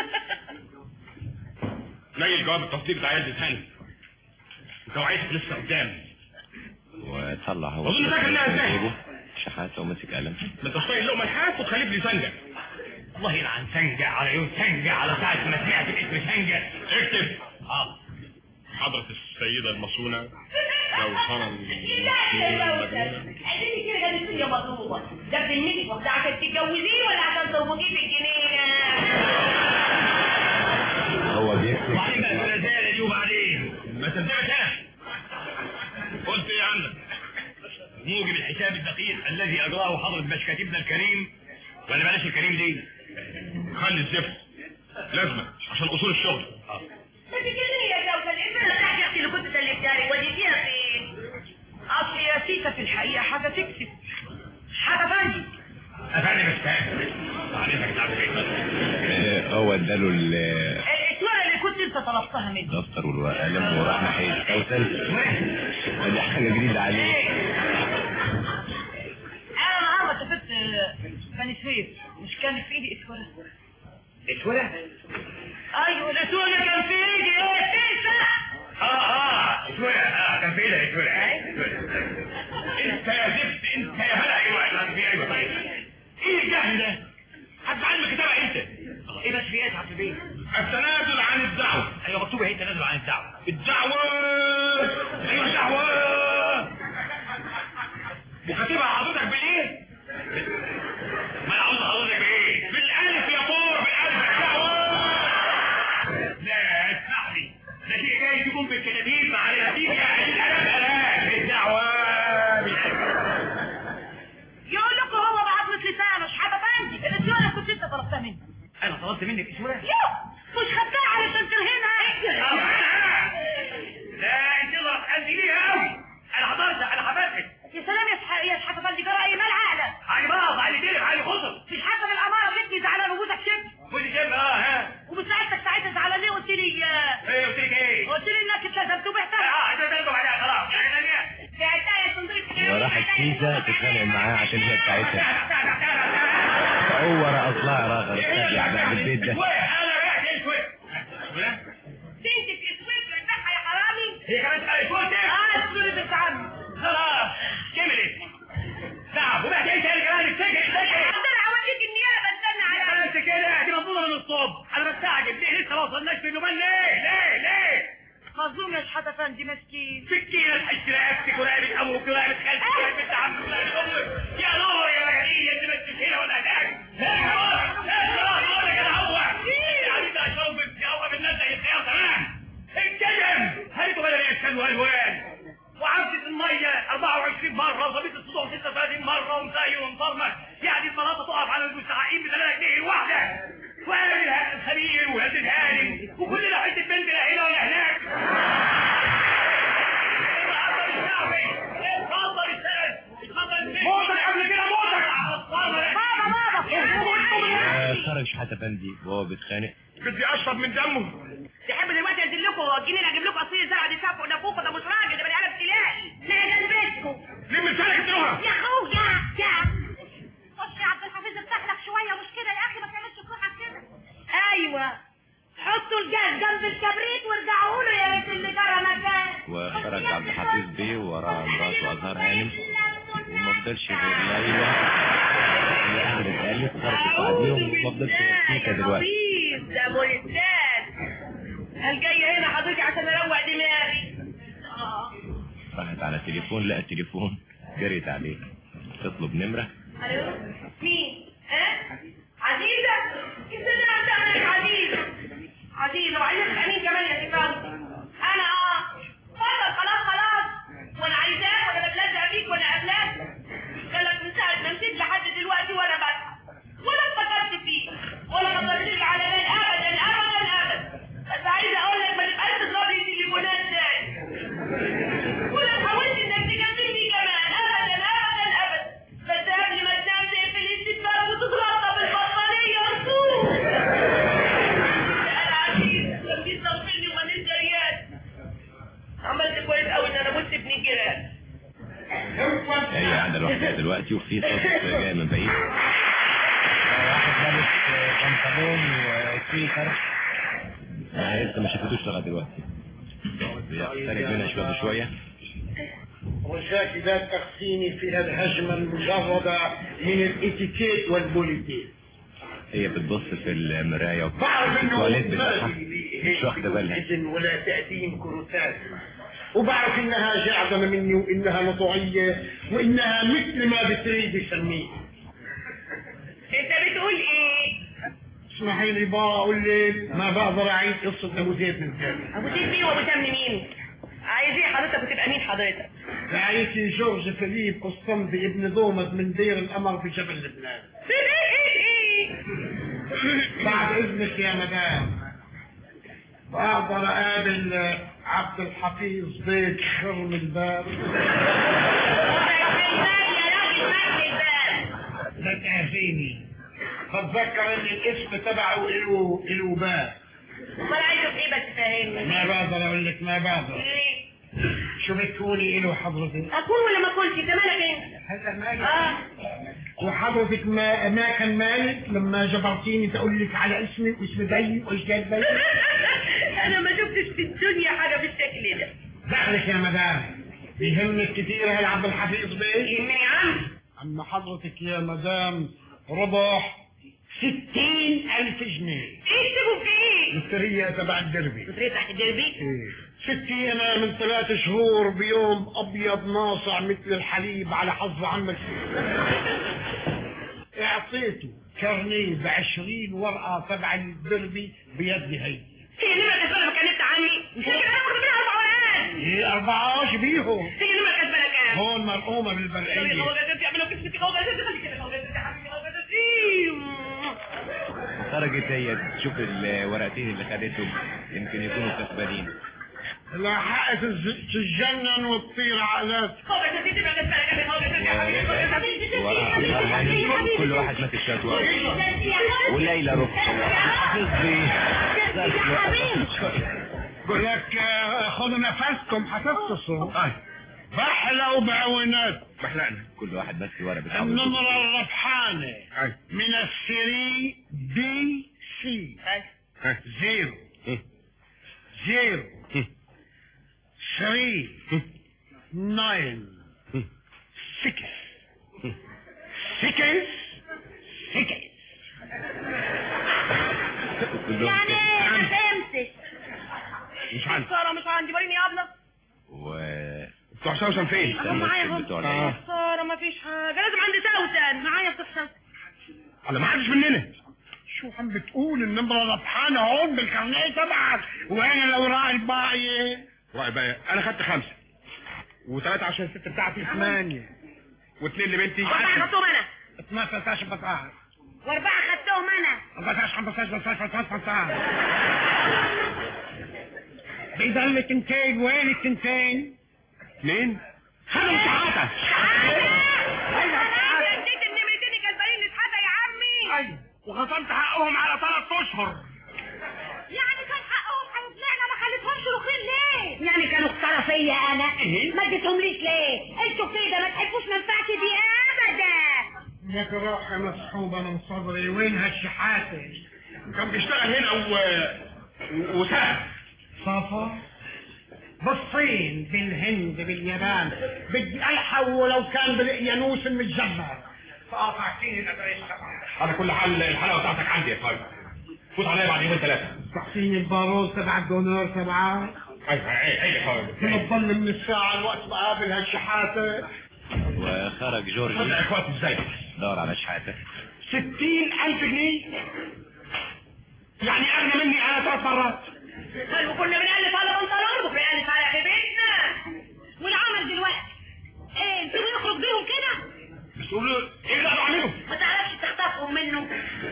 نيل جواب التصديق بتاع عيادة هاني انت وعيتك لسه قدام وطلع هو أظن فاكر إنها من إزاي؟ جيبه شحاتة وماسك قلم ما انت طايق لقمه الحاف وتخليك لي سنجه الله يلعن سنجة على عيون سنجة على ساعة ما سمعت الاسم سنجة اكتب اه حضرة السيدة المصونة لو ترى لا يا كوثر عايزيني كده جالسية مطلوبة ده بالنسبة ده عشان تتجوزيه ولا عشان تربطيه في الجنينة هو بيكتب وبعدين بقى الرسالة دي وبعدين ما صدقت انا قلت ايه عندك موجب الحساب الدقيق الذي اجراه حضرة باش كاتبنا الكريم ولا بلاش الكريم دي خلي الزفت لازمة عشان اصول الشغل ما تكلمني يا كوثر ايه اللي تحكي اللي كنت سلمتها وديتيها فين؟ اصل يا سيتا في الحقيقة حاجة تكسب حاجة فندي افندم استاذ بعدين تعرف ايه آه، هو اداله ال- الاسوارة اللي كنت انت طلبتها مني الدفتر والقلم وراح ناحية كوثر دي حاجة جديدة عليه انا النهارده سافرت بني سويف مش كان في ايدي اسوارة اسورة ايوه الاسوارة كان في ايدي ايه تنسى اه اه اسورة اه كان في ايدها اسورة انت يا زفت انت يا بلا ايوه في ايوه طيب ايه الجهل ده هتعلم الكتابة انت ايه بس في ايه يا عبد البيه التنازل عن الدعوة ايوه مكتوبة ايه تنازل عن الدعوة الدعوة ايوه الدعوة وكاتبها حضرتك بالايه؟ ما انا عاوز حضرتك بايه بالالف يا طور بالالف الدعوة لا اسمح لي ده شيء جاي تكون بالكلامين مع الهديك يعني الالف الدعوة يقول لكم هو بعضمة لسانه مش حاجة فندي الاسوارة كنت انت طلبتها مني انا طلبت منك اسورة يو مش خدتها علشان ترهنها لا انت انت ليها قوي انا حضرت انا حبسك يا سلام يا سح- يا سحافة فندي جرى ايه مال عقلك علي باظ علي دلب علي خطر مش حتى بالامارة ولدني زعلان وجوزك شب ودي جيب اه ها وبساعدتك ساعتها زعلان ليه قلت لي آه، ايه قلت لك ايه قلت لي انك اتلزمت وبعتها اه انت ترجع عليها خلاص يعني ثانية بعتها يا صندوق وراحت كيسة تتخانق معاه عشان هي بتاعتها هو رقص لها رغم تابع بقى بالبيت ده انا رجعت ايه شوية بنتك اسود بتاعها يا حرامي هي كمان قالت قلت ايه اه اسود بنت عمي خلاص وصلناش بالنوبان ليه ليه ليه مظلوم يا شحات افندي مسكين سكينة تحس رقبتك ورقبة ابوك ورقبة خالتك ورقبة عمك ورقبة امك يا نور يا غالية انت ماسك هنا ولا هناك لا يا نور لا يا نور يا جدع هو يا حبيبي اشرب يا هو بالناس زي الخيار تمام اتكلم هاتوا بدل يشكلوا الوان وعبدة المية 24 مرة وظبيط الصدوع 36 مرة ومساي ومصرمة يعني المناطق تقف على المستحقين بثلاثة جنيه الواحدة وقال الخبير وهد الهانم وكلنا حتة بنت لا هنا ولا هناك موتك قبل كده موتك آه، خرج شحاتة بندي وهو بيتخانق بدي اشرب من دمه تحب دلوقتي انزل لكم واجيني اجيب لكم عصير زرع دي فوق نفوخ ده مش راجل ده بني ادم تلاقي لا ده بيتكم لم لسانك ادروها يا اخويا يا خش يا عبد الحفيظ افتح لك شويه مش كده يا اخي ما تعملش كروحك كده ايوه حطوا الجاز جنب الكبريت وارجعوا له يا ريت اللي جرى مكان وخرج عبد الحفيظ بيه وراه مراته أزهار هانم وما فضلش غير ليلى اللي قعدت قالت خرجت بعديهم وما فضلش غير تيتا دلوقتي خفيف ده بوليسان قال جاي هنا حضرتك عشان اروق دماغي اه راحت على التليفون لقى التليفون جريت عليه تطلب نمرة الو مين ها عزيزه انت اللي بتعمل عزيزه عزيزه وعايزه تبقى كمان يا سيفان انا اه اتفضل خلاص خلاص وانا عايزاك ولا بتلزق بيك ولا قبلك قالك من ساعه ما مشيت لحد دلوقتي وانا بضحك ولا افتكرت فيك ولا خطرت لي على بال ابدا ابدا ابدا بس عايزه اقول لك ما تبقاش تضرب لي تليفونات تاني ولا تحاولش انك تكلمني كمان ابدا ابدا ابدا بس قبل ما تنام تقفل الستار وتتغطى بالبطانيه رسول انا عزيز لما جيت تغفلني وما نمت ريال عملت كويس قوي ان انا مت ابن الجيران هي قاعدة لوحدها دلوقتي وفي صوت جاي من بعيد واحد لابس بنطلون وسويتر آه، لسه ما شافتوش لغاية دلوقتي بيقترب منها شوية بشوية رجاك لا تخفيني في الهجمة المجردة من الاتيكيت والبوليتيك هي بتبص في المراية بعرف في انه التواليت ما بتاعها في مش واخدة بالها إذن ولا تأتين كروتات وبعرف انها جعدة مني وانها نطوعية وانها مثل ما بتريد يسميه انت بتقول ايه اسمحي لي بقى اقول لك ما بقدر اعيد قصة ابو زيد من تاني ابو زيد مين وابو تمن مين عايز ايه حضرتك وتبقى مين حضرتك رعيتي جورج فيليب قسطنطي ابن دومد من دير القمر في جبل لبنان ايه ايه بعد اذنك يا مدام واقدر اقابل عبد الحفيظ بيك خرم الباب لا تأذيني بتذكر ان الاسم تبعه له له باب امال عايزه في ايه بس فاهمني ما بقدر اقول لك ما بقدر ليه شو بتكوني له حضرتك اكون ولا ما اكونش انت مالك انت هلا مالك اه وحضرتك ما ما كان مالك لما جبرتيني تقول لك على اسمي واسم بيي واجداد بيي انا ما شفتش في الدنيا حاجه بالشكل ده دخلك يا مدام يهمك كتير هل عبد الحفيظ بيه يهمني عم اما حضرتك يا مدام ربح ستين ألف جنيه ايه تسيبوا في ايه السرية تبع الدربي بتريد تحت الدربي إيه. ستي أنا من ثلاث شهور بيوم أبيض ناصع مثل الحليب على حظ عمك اعطيته كارنيه بعشرين ورقة تبع الدربي بيدي هي هي نمرة كسبانة ما كانت عني مش فاكر انا واخد منها اربع ورقات ايه أربعة بيهم هي نمرة كسبانة كام هون مرقومة طب يا بالبرقية خوجة يعملوا كسبتي خوجة خلي كده خوجة يا حبيبي خوجة خرجت هي تشوف الورقتين اللي خدتهم يمكن يكونوا كسبانين لا حق تز- تتجنن وتطير عقلات خوجة ستي تبقى كسبانة كام خوجة ستي يا حبيبي خوجة ستي ورا أزهار هانم كل واحد ماسك شوية ورق وليلى رفع حافظ بقول لك آه، خدوا نفسكم هتفطسوا بحلى وبعونات بحلقنا كل واحد ماسك ورق بتاعه النمرة الربحانة من السري بي سي زيرو زيرو ثري ناين سكس سكس سكس يعني ايه انا فهمت مش عندي سارة مش عندي وريني يا ابله و بتوع سوسن فين؟ انا معايا هم بتوع آه. العيال. سارة ما فيش حاجة لازم عندي سوسن معايا بتوع سوسن على ما حدش مننا شو عم بتقول النمرة ربحانة هون بالكارنيه تبعك وين الأوراق الباقية؟ رأي بقى انا خدت خمسة وثلاثة عشان الست بتاعتي ثمانية واثنين لبنتي أربعة خدتهم أنا 18 بطاعة وأربعة خدتهم أنا 14 15 16 18 بيضل تنتين وين التنتين؟ اثنين خدوا ساعتها أنا اديت النمرتين كسبانين نتحدى يا عمي ايوه وخصمت حقهم على ثلاث اشهر يعني كان حقهم هيطلعنا ما خليتهمش رخين ليه؟ يعني كانوا اختاروا فيا أنا ما اديتهم ليش ليه انتوا كده ما تحبوش منفعتي دي أبدا لك روحي مسحوبة من صدري وين هالشحاتة؟ كان بيشتغل هنا و... و- وسهل صفا بالصين بالهند باليابان بدي الحق ولو كان بالقيانوس المتجمع فقاطعتيني الأداء السبعة على كل حال الحلاوة بتاعتك عندي يا طيب فوت عليا بعد يومين ثلاثة تعطيني البارول تبع الدونور تبعك ايوه ايوه ايوه كنا تضل من الساعة الوقت بقابل هالشحاتة وخرج جورجي خد اخواتي ازاي دور على شحاته ستين ألف جنيه يعني أغنى مني أنا ثلاث مرات طيب وكنا بنألف على بنطلون وبنألف على خيبتنا والعمل دلوقتي ايه انتوا بيخرج بيهم كده؟ بتقولوا ايه اللي اقدر اعمله؟ ما تعرفش تخطفهم منه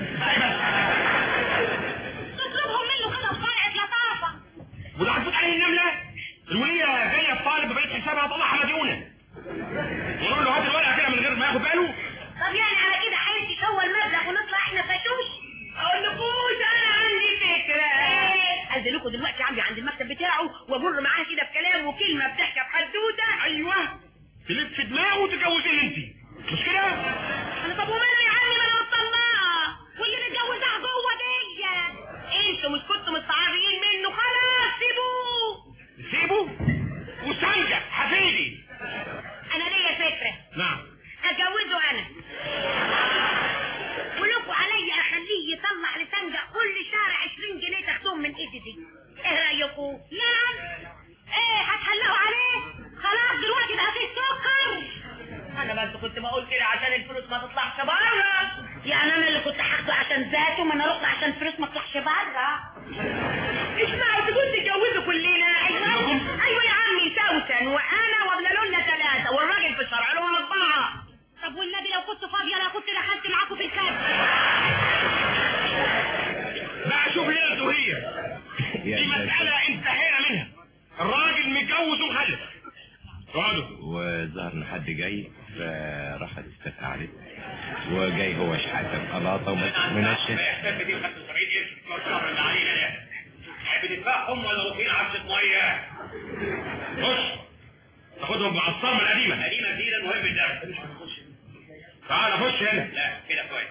تطلبهم منه كده بصنعة لطافة وده هتفوت عليه النملة الولية جاية الطالب ببيت حسابها طلعها مديونة ونقول له هات الورقة كده من غير ما ياخد باله طب يعني على كده هيمشي هو المبلغ ونطلع احنا فشوش اقول لكوش انا عندي فكرة ايه انزل لكم دلوقتي عندي عند المكتب بتاعه وامر معاه كده بكلام وكلمة بتحكي بحدوتة ايوه تلف في دماغه وتتجوزيه انت مش كده؟ انا طب وماله يا عمي ما انا مطلقة واللي متجوزها جوه دي انتوا مش كنتوا مستعارين منه خلاص سيبوه سيبه وسنجة حفيدي انا ليا فكرة نعم اتجوزه انا ولكوا عليا اخليه يطلع لسنجة كل شهر 20 جنيه تاخدوهم من ايدي دي ايه رايكم نعم ايه هتحلقوا عليه خلاص دلوقتي بقى فيه سكر انا بس كنت بقول كده عشان الفلوس ما تطلعش بره يعني انا اللي كنت هاخده عشان ذاته ما انا اروح عشان الفلوس ما تطلعش بره اسمعوا تقول تتجوزوا كلنا ايوه ايوه يا عمي سوسن وانا وابن لنا ثلاثه والراجل في الشرع لهم اربعه طب والنبي لو كنت فاضية انا كنت دخلت معاكم في الكلب بقى شوف هنا الدهية دي مسألة انتهينا منها الراجل متجوز ومخلف اقعدوا وظهر ان حد جاي فراحت تستفى عليه وجاي هو شحاته بقلاطه ومنشف احتاج دي 75 قرش في الشهر اللي علينا ده بندفعهم ولا واخدين عشرة مية خش تاخدهم مع الصرمة القديمة قديمة جديدة المهم الدرس تعال خش هنا لا كده كويس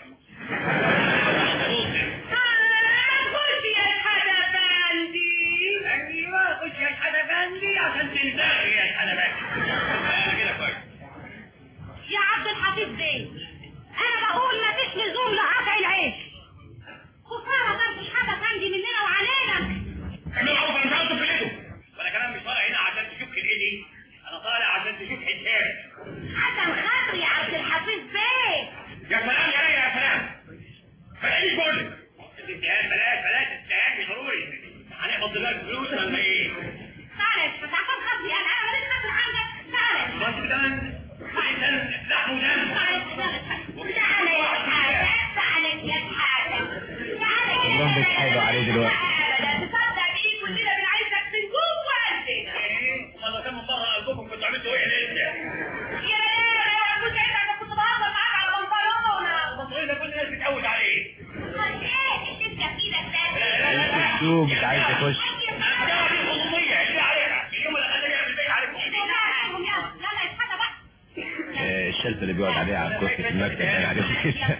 خش يا حدبندي ايوه خش يا حدبندي عشان تنتهي يا حلبات لا كده كويس يا عبد الحفيظ بيه انا بقول ما فيش لزوم لقطع العيش خسارة ما فيش حاجة عندي مننا وعلينا انا عاوز انا مش عاوز تفلته وانا كمان مش طالع هنا عشان تشوف ايدي انا طالع عشان تشوف حسابي عشان خاطري يا عبد الحفيظ بيه يا سلام يا ريا يا سلام بلاش بقول لك الامتحان بلاش بلاش الامتحان مش ضروري هنقبض دلوقتي فلوس ولا ايه؟ معلش بس عشان خاطري انا انا ماليش خاطر عندك معلش بس دم دم لحم ودم تعالى يا حاجة تعالى يا حاجة تعالى كلهم بيتحايلوا عليه دلوقتي ابدا تصدق ايه كلنا بنعايزك من جوه قلبنا والله كان من بره قلبكم كنتوا عملتوا ايه لسه؟ يا لا يا كنت عايزك كنت بهزر معاك على بنطلونه التصوير ده كل الناس بتقوت عليه ايه الشركة في ايدك ده السوق مش عايز يخش ده دي خصوصية اللي عليها اليوم اللي خلاني اعمل بيت عليكم لا لا اتحدى بقى آه، الشلت اللي بيقعد عليه على الكرسي في المكتب باين عليه كده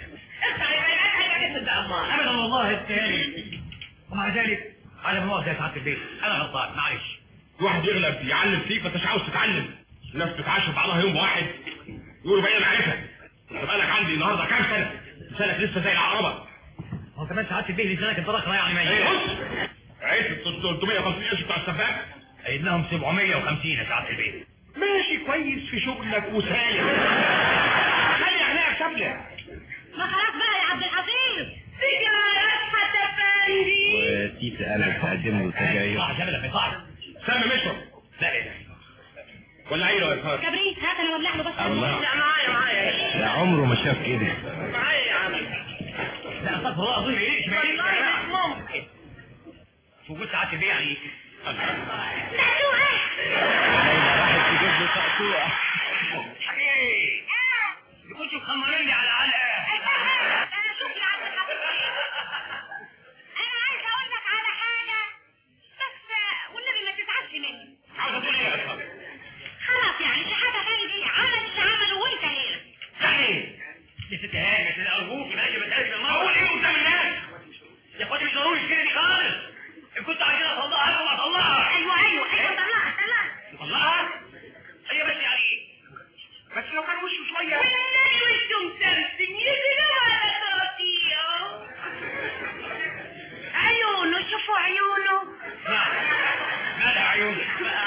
ابدا والله التاني ومع ذلك على مؤاخذة يا سعادة البيت انا غلطان معلش واحد يغلب يعلم فيك ما انتش عاوز تتعلم الناس تتعاشر بعضها يوم واحد يقولوا بقينا معرفة انت بقالك عندي النهارده كام سنة؟ لسانك لسه زي العقربة هو كمان سعادة البيت لسانك انت رخرة يعني ما ايه بص عيد 350 قرش بتاع السباك عيدناهم 750 يا سعاده البيت ماشي كويس في شغلك وسايق خلي عينيك شبله ما خلاص بقى يا عبد الحفيظ سيجارات حتى فندي وتيتا قالت تقدم له سجاير شبله في صعب سامي مشرب لا لا ولا عيله يا فار كبريت هات انا وابلع له بس الله. لا معايا معايا ده عمره ما شاف كده معايا يا عم لا استغفر الله اظن ايه والله مش ممكن شو قلت ساعات البيت يعني راحت تجيب له تقطوع حبيبي كنتوا مخمريني على علقه انا شوف يا عبد الحفيظ انا عايز اقول لك على حاجه بس والنبي ما تزعلش مني عاوز تقول ايه يا أستاذ؟ خلاص يعني شحاته فندي عمل اللي عمله وانت هنا يعني يا ست هاني يا ست ارجوك ما اجي بتقابل المره اقول ايه قدام الناس يا اخواتي مش ضروري كده دي خالص ان كنت عايزين اطلعها لكم اطلعها ايوه ايوه ايوه طلعها طلعها اطلعها هي بس يعني ايه بس لو كان وشه شويه والنبي وشه مسمسم يجري على تقطيعه عيونه شوفوا عيونه نعم مالها عيونك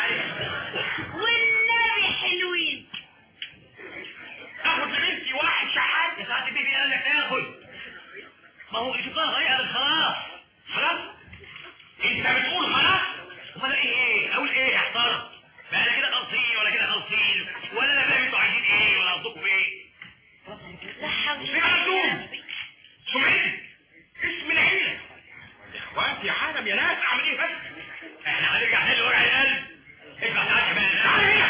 والنبي حلوين اخد لبنتي واحد شحات يا ساعات البيبي قال لك تاخد ما هو شوفها غير خلاص خلاص انت بتقول خلاص امال ايه ايه اقول ايه احتار بقى لا كده خالصين ولا كده خالصين ولا انا فاهم انتوا عايزين ايه ولا قصدكم ايه لا حول في عندهم سمعتي اسم العيله اخواتي يا عالم يا ناس اعمل ايه بس احنا هنرجع تاني لورا القلب اسمع تعالى كمان تعالى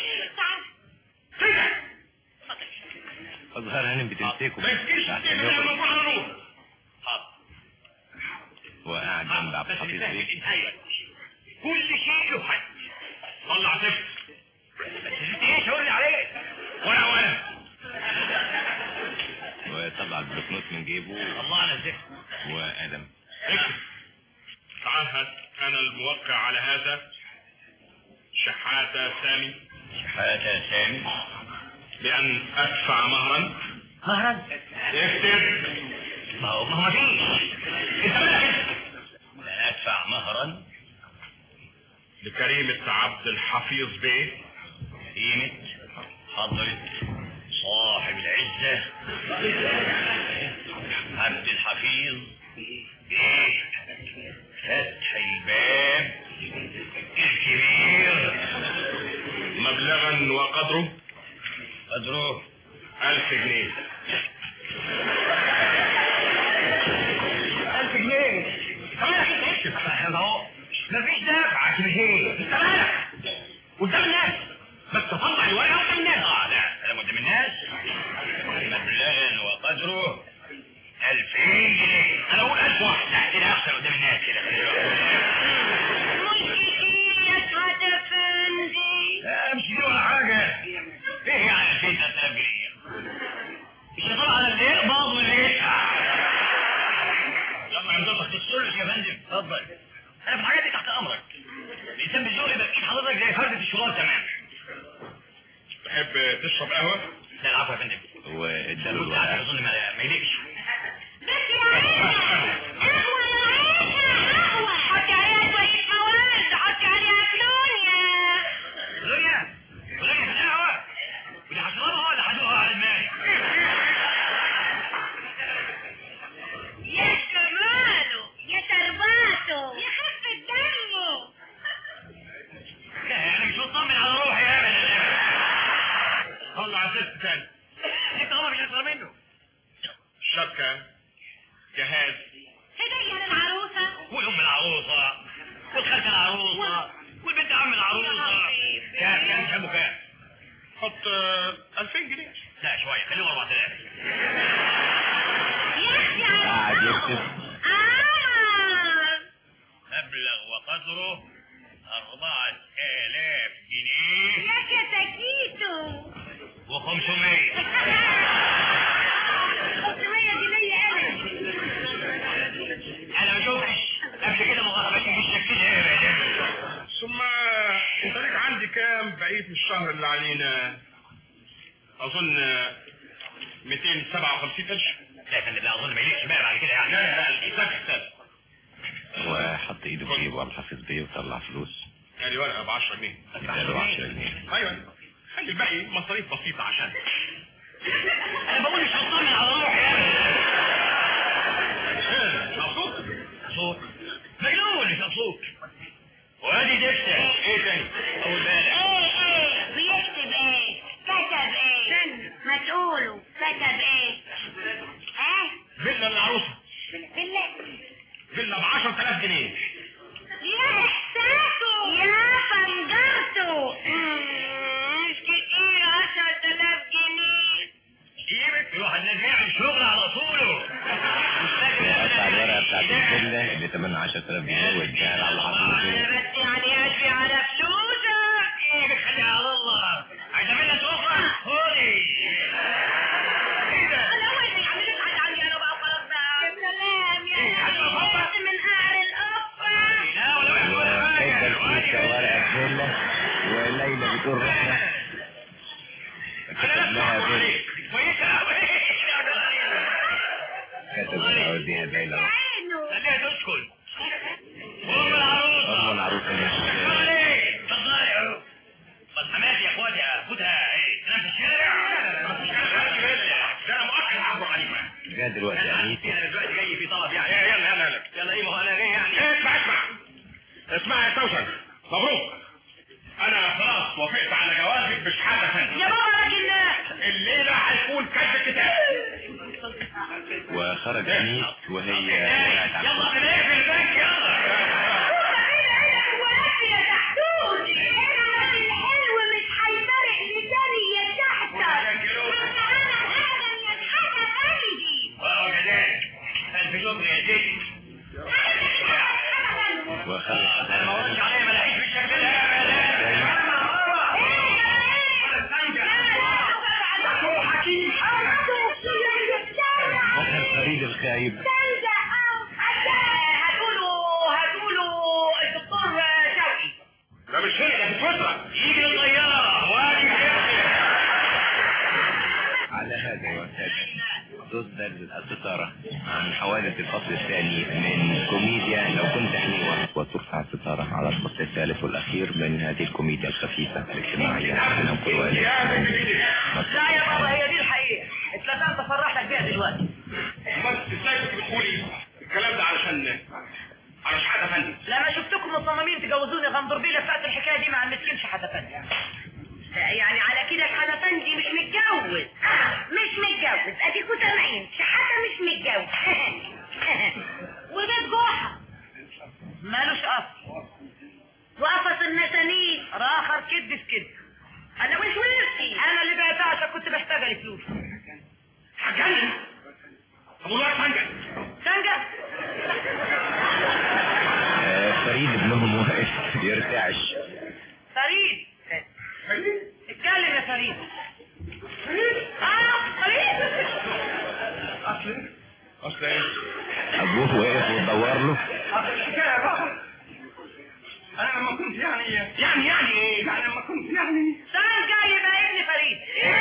كده اظهر هانم بتمسكه ما يفكرش عشان تيجي لما ياخد. نروح نروح وقاعد جنب عبد بس الحفيظ بالله بيه ايوه كل شيء له حد طلع صفر بس انت ايه شاور لي عليه وانا وانا وطلع البلوكنوت من جيبه الله على الزفت وادم اكتب تعهد انا الموقع على هذا شحاتة سامي شحاتة سامي بأن أدفع مهرا مهرا اكتب ما هو ما هو فيش انت مالك انت لا ادفع مهرا لكريمة عبد الحفيظ بيه قيمة حضرة صاحب العزة عبد الحفيظ ايه فتح الباب الكبير مبلغا وقدره قدره ألف جنيه ألف جنيه مالك انت اكتب اهو مفيش دافع عشان ايه انت مالك قدام الناس بس تطلع الورقه قدام الناس اه لا كلام قدام الناس مبلغا وقدره 2000 جنيه انا اقول 1000 واحد لا كده احسن قدام الناس كده خلي بالك. مش كتير يا سعادة فندي لا مش دي ولا حاجه ايه يعني 2000 3000 جنيه مش طبعا على اللي يقبض واللي يدفع يلا نظبط الثلث يا فندم اتفضل انا في الحاجات دي تحت امرك الانسان بالذوق يبقى اكيد حضرتك زي فردة الشغال تمام تحب تشرب قهوة؟ لا العفو يا فندم واداله الورقه الورقه اظن ما ما يليقش بس يا عينة قهوة يا عينة قهوة حطي عليها شوية مواد حطي عليها كلونيا غنيا غنيا في القهوه واللي هشربها ولا هدوقها على الماء يا جماله يا ترباته يا خفة دمه لا يعني مش مطمن على روحي ابدا طلع ست تاني انت طبعا مش هتطلع منه شبكة جهاز هدية للعروسة والام العروسه والخالة العروسه والبنت عم العروسه كام كام كام وكام حط آه، 2000 جنيه لا شويه خليهم 4000 يا اختي قاعد عروسة يكتب آه مبلغ وقدره أربعة آلاف جنيه يا كتاكيتو وخمسمية الخمسمية دي ليا انا أنا ما شفتش قبل كده مغفلين بالشكل ده أبدا ثم انت ليك عندي كام بقية الشهر اللي علينا اظن آه، 257 قرش لا يا فندم لا أظن ما يليقش بقى بعد كده يعني لا لا الحساب حساب وحط ايده في جيبه على الحافظ بيه وطلع فلوس ادي ورقه ب 10 جنيه اداله 10 جنيه ايوه خلي الباقي مصاريف بسيطه عشان انا بقول مش هطمن على روحي مبسوط مبسوط مجنون مش مبسوط وادي دفتر ايه تاني اول بالك ايه ايه بيكتب ايه كتب ايه ما تقولوا كتب ايه ها فيلا للعروسه بالله فيلا ب 10000 جنيه يا احساسه يا فنجرته مش كتير عشرة آلاف جنيه جيبك الواحد لازم يعمل شغل على اصوله وقطع الورقة بتاعت الفيلا اللي تمنها 10000 جنيه واداها على الحافظ بيه بس يعني اشفي على فلوسك ايه خلي على الله عايز اعمل لك اخرى خدي ايه ده انا اول ما يعمل لك حاجه عني انا بقى خلاص بقى يا سلام يا سلام من قعر القفه لا ولا واحد ولا حاجه وادى الفلوس ورقة فيلا وليلى بتقول رحنا كتب لها فيلا كويسه قوي كتب لها وديها ليلى خليها تسكت ام العروسه ام العروسة مش اتفضلي اتفضلي يا عروس بس حماتي يا اخواتي خدها ايه تنام في الشارع لا لا لا مفيش حاجه ده انا مؤكد هعبر عليها جاء دلوقتي انا أنيتي انا دلوقتي جاي في طلب يعني يلا يلا يلا يلا ايه ما هو انا جاي يعني اسمع اسمع اسمع يا سوسن مبروك انا خلاص وافقت على جوازك بشحاته ثانيه يا بابا راجل الليله هيكون كتب كتاب وخرج أنيس وهي وقعت على يلا بنقفل البنك يلا يا تحتوت الراجل حلو مش هيفرق لساني يا تحت انا ادم يا حاجه عندي وهو كذلك الف شكر يا سيدي وخرج انا ما قلتش عليا ملاحيش بالشكل ده يا دخل فريد الخايب هتقولوا هتقولوا الدكتور شوقي ده مش هنا ده في سويسرا يجي الطياره وادي على هذا يعتاد تصدر الستارة عن حوادث الفصل الثاني من كوميديا لو كنت حليوة وترفع الستارة على الفصل الثالث والأخير من هذه الكوميديا الخفيفة الاجتماعية ننقل لا يا بابا هي دي الحقيقة اتلاتات افرح لك بيها دلوقتي امال ازاي كنت بتقولي الكلام ده علشان على شحاته فندم لما شفتكم مصممين تجوزوني غندربيلة بتاعت الحكاية دي مع المسكين شحاتة فندم لا يعني على كده الحنفندي مش متجوز مش متجوز اديكوا سامعين شحاته مش متجوز وده جوحه مالوش اصل وقفص المسانيد راخر كد في كد انا مش ورثي انا اللي بعتها عشان كنت محتاجة لفلوس هتجنن ابو الوقت هنجن سنجة آه، فريد ابنهم واقف يرتعش فريد اتكلم يا فريد اه فريد اصل اصل ايه أبوه واقف ويدور له اصل الحكايه يا بابا انا لما كنت يعني يعني يعني ايه يعني لما كنت يعني سنجة يبقى ابن فريد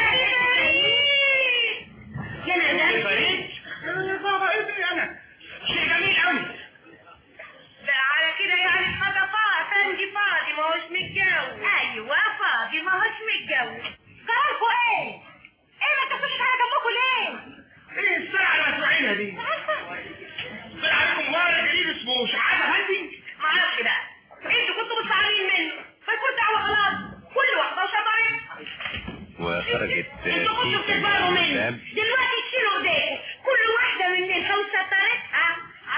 يا ندى فريد يا بابا ابني انا شيء جميل قوي ده على كده يعني حاجة فاضي فاضي ما هوش متجوز ايوه فاضي ما هوش متجوز قراركوا ايه؟ ايه ما تاخدوش حاجة جنبكوا ليه؟ ايه السرعه اللي مسموعينها دي طلع عليكم ورد جديد اسمه شحاته فندي ما اعرفش بقى انتوا كنتوا مستعانين منه فكنت دعوة خلاص كل واحدة وشطرت وخرجت انتوا كنتوا كيسة بتكبروا من منه الباب دلوقتي تشيلوا ايديكم كل واحدة مننا وشطرتها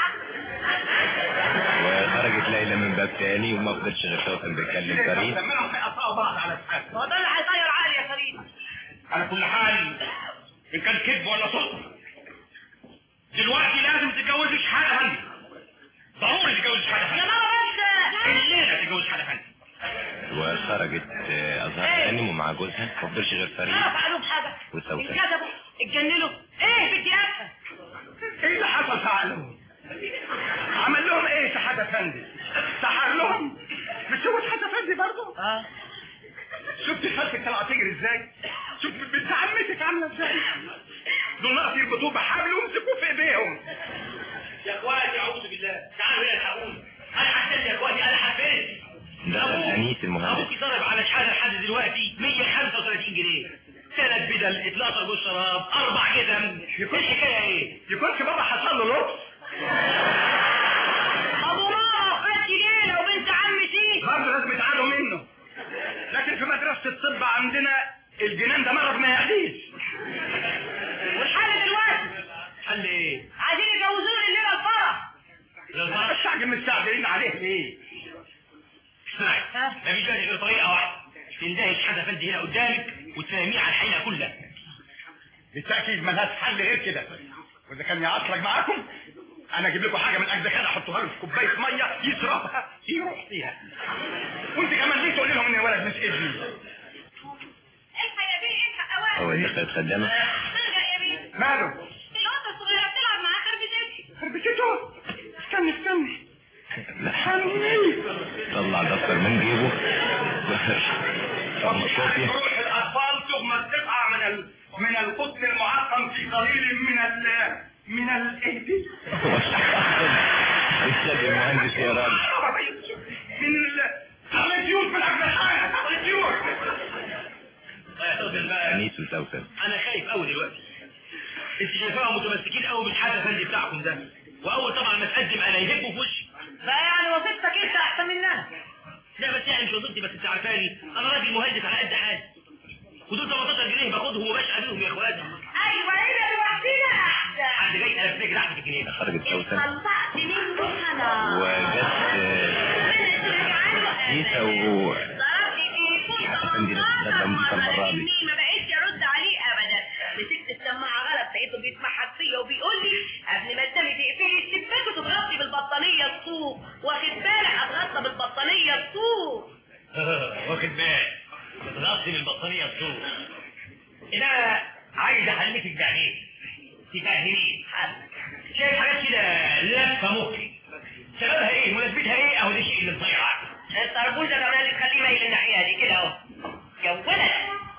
وخرجت ليلى من باب تاني وما فضلش غير شاطر بيكلم فريد لما هيقطعوا بعض على شحاته هو ده اللي هيطير عقلي يا فريد على كل حال ان كان كذب ولا صدق دلوقتي لازم تتجوزي شحاته فندي ضروري تتجوزي شحاته فندي يا ماما بس الليله تتجوزي شحاته فندي وخرجت آه، أزهار غانم ومع جوزها ما فضلش غير فريد اه فعلوا بحاجة وسوسن انكذبوا اتجننوا ايه بدي افهم ايه اللي حصل فعلهم عمل لهم ايه شحاته فندي سحر لهم مش هو شحاته فندي برضه اه شفت خالتك طلعت تجري ازاي شفت بنت عمتك عامله ازاي دول ناقص يربطوه بحبل ويمسكوه في ايديهم يا اخواتي اعوذ بالله تعالوا هنا الحقوني انا حسيت يا اخواتي انا حسيت دخل انيس المهندس ابوكي ضرب على شحاته لحد دلوقتي 135 جنيه ثلاث بدل 12 جوز شراب اربع جزم يكون الحكايه ايه؟ يكونش بابا حصل له لطف ابو ماما خدت ليله وبنت عم سيد برضه لازم يتعالوا منه لكن في مدرسه الطب عندنا الجنان ده مرض ما يعديش والحل دلوقتي قال لي ايه؟ عايزين يجوزوني الليله الفرح الشعب مستعجلين عليه ليه؟ اسمعي مفيش بالي غير طريقه واحده تندهي شحاته فندي هنا قدامك وتفهميه على الحقيقه كلها بالتاكيد ملهاش حل غير كده واذا كان يعصلك معاكم انا اجيب لكم حاجه من اجل كده احطها له في كوبايه ميه يشربها يروح فيها وانت كمان ليه تقول لهم ان الولد مش ابني الحق يا بيه الحق اوان هو دخلت خدامه ارجع يا بيه ماله القطه الصغيره بتلعب معاه خربشتي خربشته استني استني طلع دفتر من جيبه يعني روح الاطفال تغمى قطعه من ال... من القطن المعقم في قليل من ال من الاهدي استاذ المهندس يا راجل من ال الريديوت من اجل الحاجه الريديوت انيس وسوسن انا خايف قوي دلوقتي انت شايفاهم متمسكين قوي بالحاجه فندي بتاعكم ده واول طبعا ما تقدم انا يهبوا في وشي بقى يعني وظيفتك انت احسن مننا لا بس يعني مش وظيفتي بس انت عارفاني انا راجل مهندس على قد حالي ودول 18 جنيه باخدهم وبشقى بيهم يا اخواتي ايوه هنا لوحدنا احسن حد جاي انا فاكر احد الجنيه خرجت سوسن طلعت منه خلاص وجت عيسى و ضربت تليفون افندي لما المره دي اني ما بقتش ارد عليه ابدا مسكت السماعه غلط لقيته بيسمعها فيا وبيقول لي قبل ما تنامي تقفلي السباك وتضغطي بالبطانيه الطوب واخد بالك اتغطى بالبطانيه الطوب واخد بالك بتغطي بالبطانيه الطول انا عايز احلمك بعينيك تفهميني شايف حاجات كده لفه مخي سببها ايه مناسبتها ايه اهو ده شيء اللي مضيع عقلي الطربوزه كمان اللي تخليه مايل الناحيه دي كده اهو يا ولد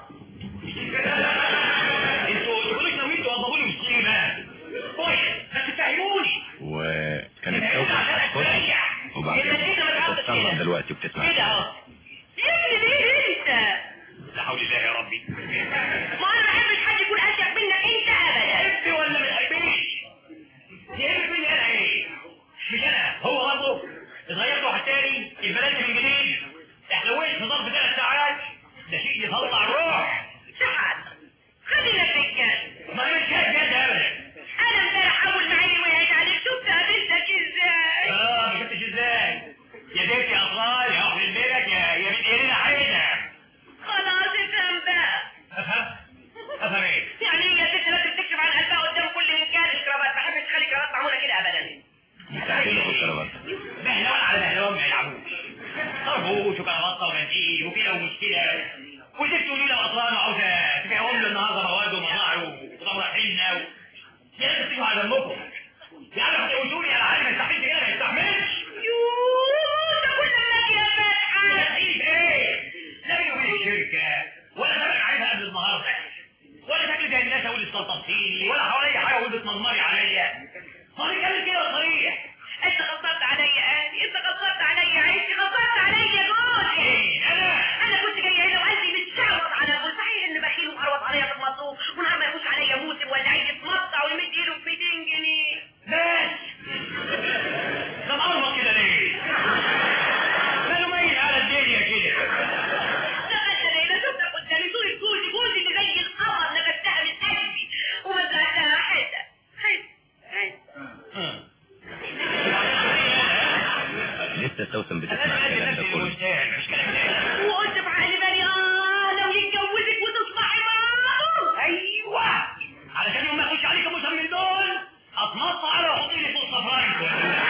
انتوا تقولوا ناويين توظفوا لي مسكين بقى خش بس تفهموني وكانت سوسن هتخش وبعدين بتتصرف دلوقتي وبتسمع كده اهو ابني ليه انت لا حول الله يا ربي ما انا ما بحبش حد يكون اشيك منك انت ابدا ابني ولا ما تحبيش تحب مني انا ايه مش انا هو برضه اتغيرت واحد تاني البلد من جديد احلويت في ظرف ثلاث ساعات ده شيء يطلع الروح سعد خلينا في الجد ما مش كده بجد ابدا انا امبارح اول ما عيني وقعت عليك شفت قابلتك ازاي اه ما شفتش ازاي يا بنت يا اطلال يا اخي البلد يا يا بنت ايرينا حيدة خلاص افهم بقى افهم افهم ايه يعني هي الست لازم تكشف عن قلبها قدام كل رجال الكرافات ما بحبش تخلي كرافات معموله كده ابدا بهلوان على بهلوان ما يلعبوش طربوش وكرافطه ومنديل وكده ومش كده وزفت تقولوا لي اطلال عاوزه تبيعهم له النهارده مواد ومطاعم وطبرة حنه و... يا ريت تيجوا على دمكم يا عم تقولوا لي على حاجه ما يستحملش كده ما يستحملش يوه ده كل ما يا فتحة ايه ايه لا بيني وبين الشركه ولا سبق عايزها قبل النهارده ولا شكل زي الناس اقول استلطفتيني ولا حواليا حاجه اقول بتنمري عليا ما نتكلم كده صريح انت غلطت عليا اني انت غلطت عليا عيشي غلطت عليا جوزي ايه انا انا كنت جايه هنا وقلبي متشعبط على ابوي صحيح ان بخيل ومقروط عليا في المصروف ونهار ما يخش عليا موسم ولا عيد يتمطع ويمد ايده ب 200 جنيه بس ده مرمط كده ليه ماله ميل على الدنيا كده دخلت ليلى شفتك قدامي صورة جوزي جوزي اللي زي القمر لبستها من قلبي ومزعتها حته حته حته لسه سوسن بتسمع الكلام ده كله وقلت في عقلي بالي اه لو يتجوزك وتصبحي معاه ايوه علشان يوم ما يخش عليك موسم من دول اتنطط على وحطي لي فوق صفرايكم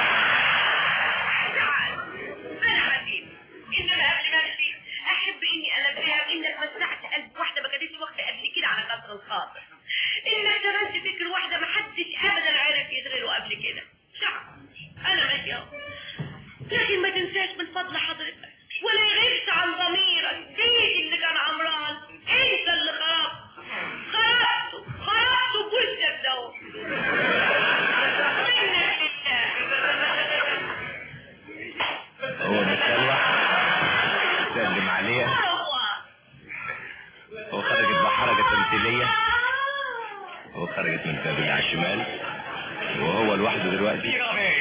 انا حبيبي انما قبل ما امشي احب اني انبهك انك مسحت قلب واحده ما كانتش واخده قبل كده على كسر الخاطر انك شغلت فكر واحده ما حدش ابدا عارف يغرره قبل كده شعب انا ماشي اهو لكن ما تنساش من فضل حضرتك ولا يغيبش عن ضميرك سيدي اللي كان عمران انت اللي خربت خربته خربته بوشك ده اهو. منك لله هي وخرجت من الباب اللي على الشمال وهو لوحده دلوقتي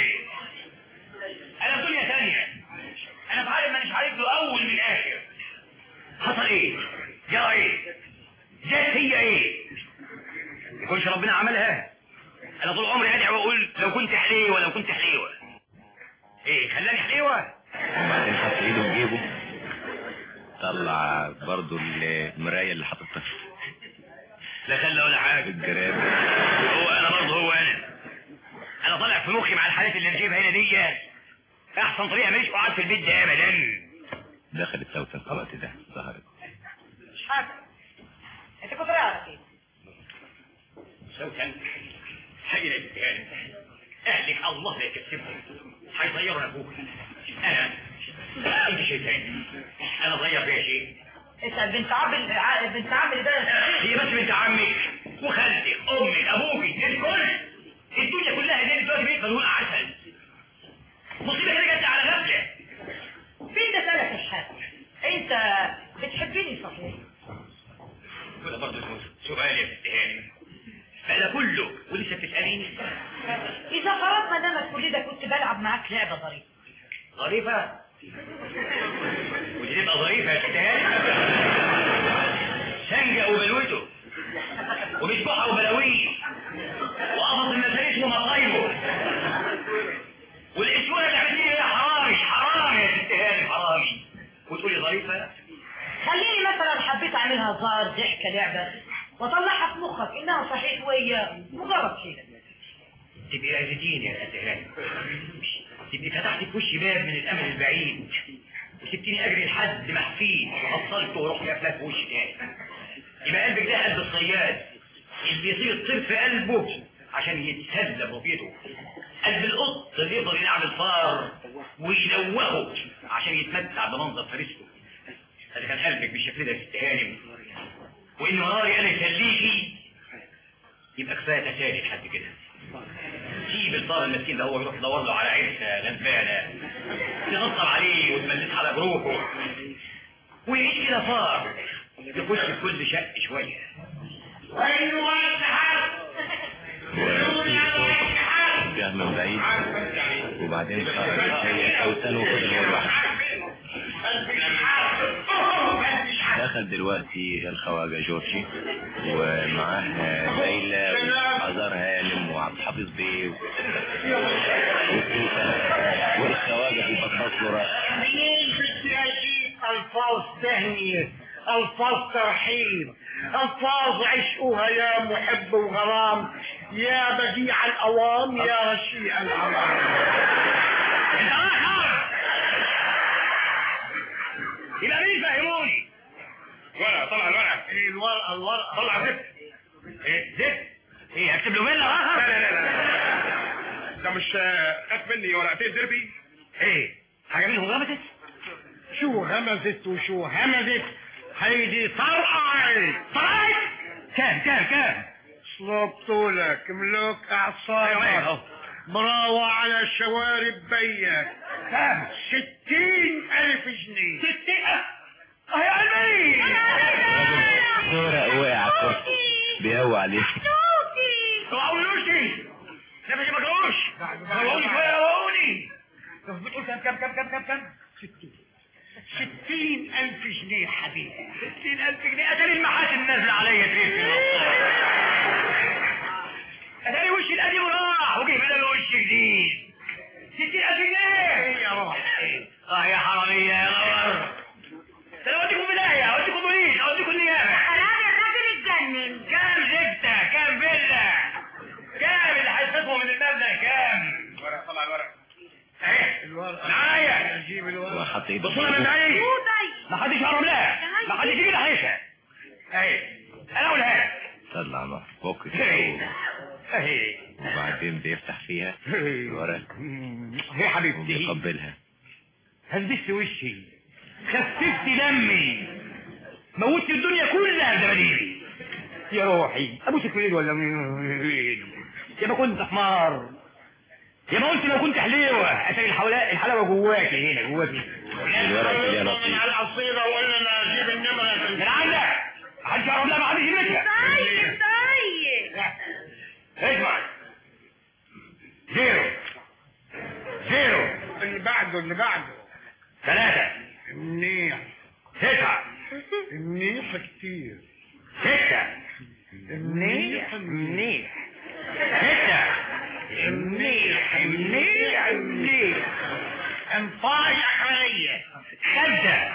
انا في دنيا ثانية انا في عالم مانيش عارف له اول من اخر حصل ايه جرى ايه جت هي ايه يكونش ربنا عملها انا طول عمري ادعي واقول لو كنت حليوه لو كنت حليوه ايه خلاني حليوه وبعدين حط ايده في جيبه طلع برضو المراية اللي حاططها لا خلى ولا حاجه الجراب هو انا برضه هو انا انا طالع في مخي مع الحالات اللي نجيبها هنا دي احسن طريقه ماليش قاعد في البيت ده ابدا دخلت سوسن في الوقت ده ظهرت مش حاجة انت كنت رايح ايه سوسن حي الاتهام اهلك الله لا يكسبهم هيطيروا ابوك انا انت شايفاني انا ضيع فيها شيء اسأل بنت عم ال- بنت عم اللي ده هي بس بنت عمك وخالتك امك ابوك الكل الدنيا كلها دي دلوقتي بيت ملهون عسل مصيبه كده جت على غفله مين ده سألك مش حاجة انت بتحبني صحيح وده برضه سؤال يا ست هانم فده كله ولسه بتساليني اذا فرضنا ان انا كل ده كنت بلعب معاك لعبة ظريفة ظريفه ودي تبقى ظريفه يا ست هانم سنجة وبلوته ومشبحة وبلاويه وقفص المساريس ومصايبه والاسوره اللي عملتيه هي حرامي حرام يا ست هانم حرامي وتقولي ظريفه خليني مثلا حبيت اعملها هزار ضحكة لعبة واطلعها في مخك انها صحيح وهي مجرد شيء تبقي اذيتيني يا ست هانم تبقي فتحتي في وشي باب من الامل البعيد وسبتني اجري لحد ما حفيت وحصلت ورحت قافلاه في وشي تاني يبقى قلبك ده قلب الصياد اللي يصير الطير في قلبه عشان يتسلى برؤيته قلب القط اللي يقدر يلعب الفار ويدوخه عشان يتمتع بمنظر فريسته هذا كان قلبك بالشكل ده يا ست هانم وان نهاري انا يسليكي يبقى كفايه تسالي لحد كده سيب الفار المسكين ده هو يروح يدور له على عرسه لنفانه تنصب عليه وتملس على جروحه ويعيش كده فار يخش في كل شق شويه جه من بعيد وبعدين خرجت هي سوسن وفضل هو لوحده دخل دلوقتي الخواجة جورجي ومعاه ليلى وعذار هانم وعبد الحفيظ بيه وسوسن والخواجة في بطاط له منين بدي اجيب الفاظ تهنئة الفاظ ترحيب الفاظ عشقها يا محب وغرام يا بديع الاوام يا رشيع العوام يبقى مين فهموني ورقه طلع الورقه ايه الورقة الورقة طلع زفت ايه زفت ايه اكتب له منها اخر لا لا لا لا ده مش آه، خد مني ورقتين دربي ايه حاجه منهم غمست شو همزت وشو همزت هيدي طرقعت طلعت كام كام كام صلبتولك ملوك أيوة، أيوة. اعصابك براوة على شوارب بيك كام ستين الف جنيه ستين اه يا قلبي ورق وقع على الكرسي بيهوى عليه اوعوا يوشي ده مش مجروش روقوني شويه روقوني بتقول كام كام كام كام كام كام ستين الف جنيه حبيبي ستين ألف جنيه أتاري المحاسن نازلة عليا تريد في الوسط أتاري وشي القديم راح وجه بدل وش جديد ستين ألف جنيه يا روحي اه يا حرامية يا نور ده انا اوديكم في داهية اوديكم بوليس اوديكم النيابة حرام يا راجل اتجنن كام زبدة كام فيلا كام اللي هيصرفوا من المبنى كام ورقه طلع الورقه اهي الورقة معايا جيب الورقة وحط ايده في بصوا من جيبه. بعيد ما حدش يقرب لها ما حدش يجي ناحيتها اهي انا اقولها طلع مع بوكس اهي اهي وبعدين بيفتح فيها الورق هي حبيبتي وبيقبلها هلبست وشي خففت دمي موتت الدنيا كلها بدباديبي يا روحي ابوسك فين ولا مين يا ما كنت حمار يا ما قلت لو كنت حليوه عشان الحولا الحلاوه جواكي هنا جواكي الورق اللي انا من على القصيدة وقلنا انا اجيب النمرة من عندك هنجرب لها بعد جمتها طيب طيب اسمع زيرو زيرو اللي بعده اللي بعده ثلاثة منيح تسعة منيح كتير ستة منيح منيح ستة منيح منيح منيح انفايح عليا خدة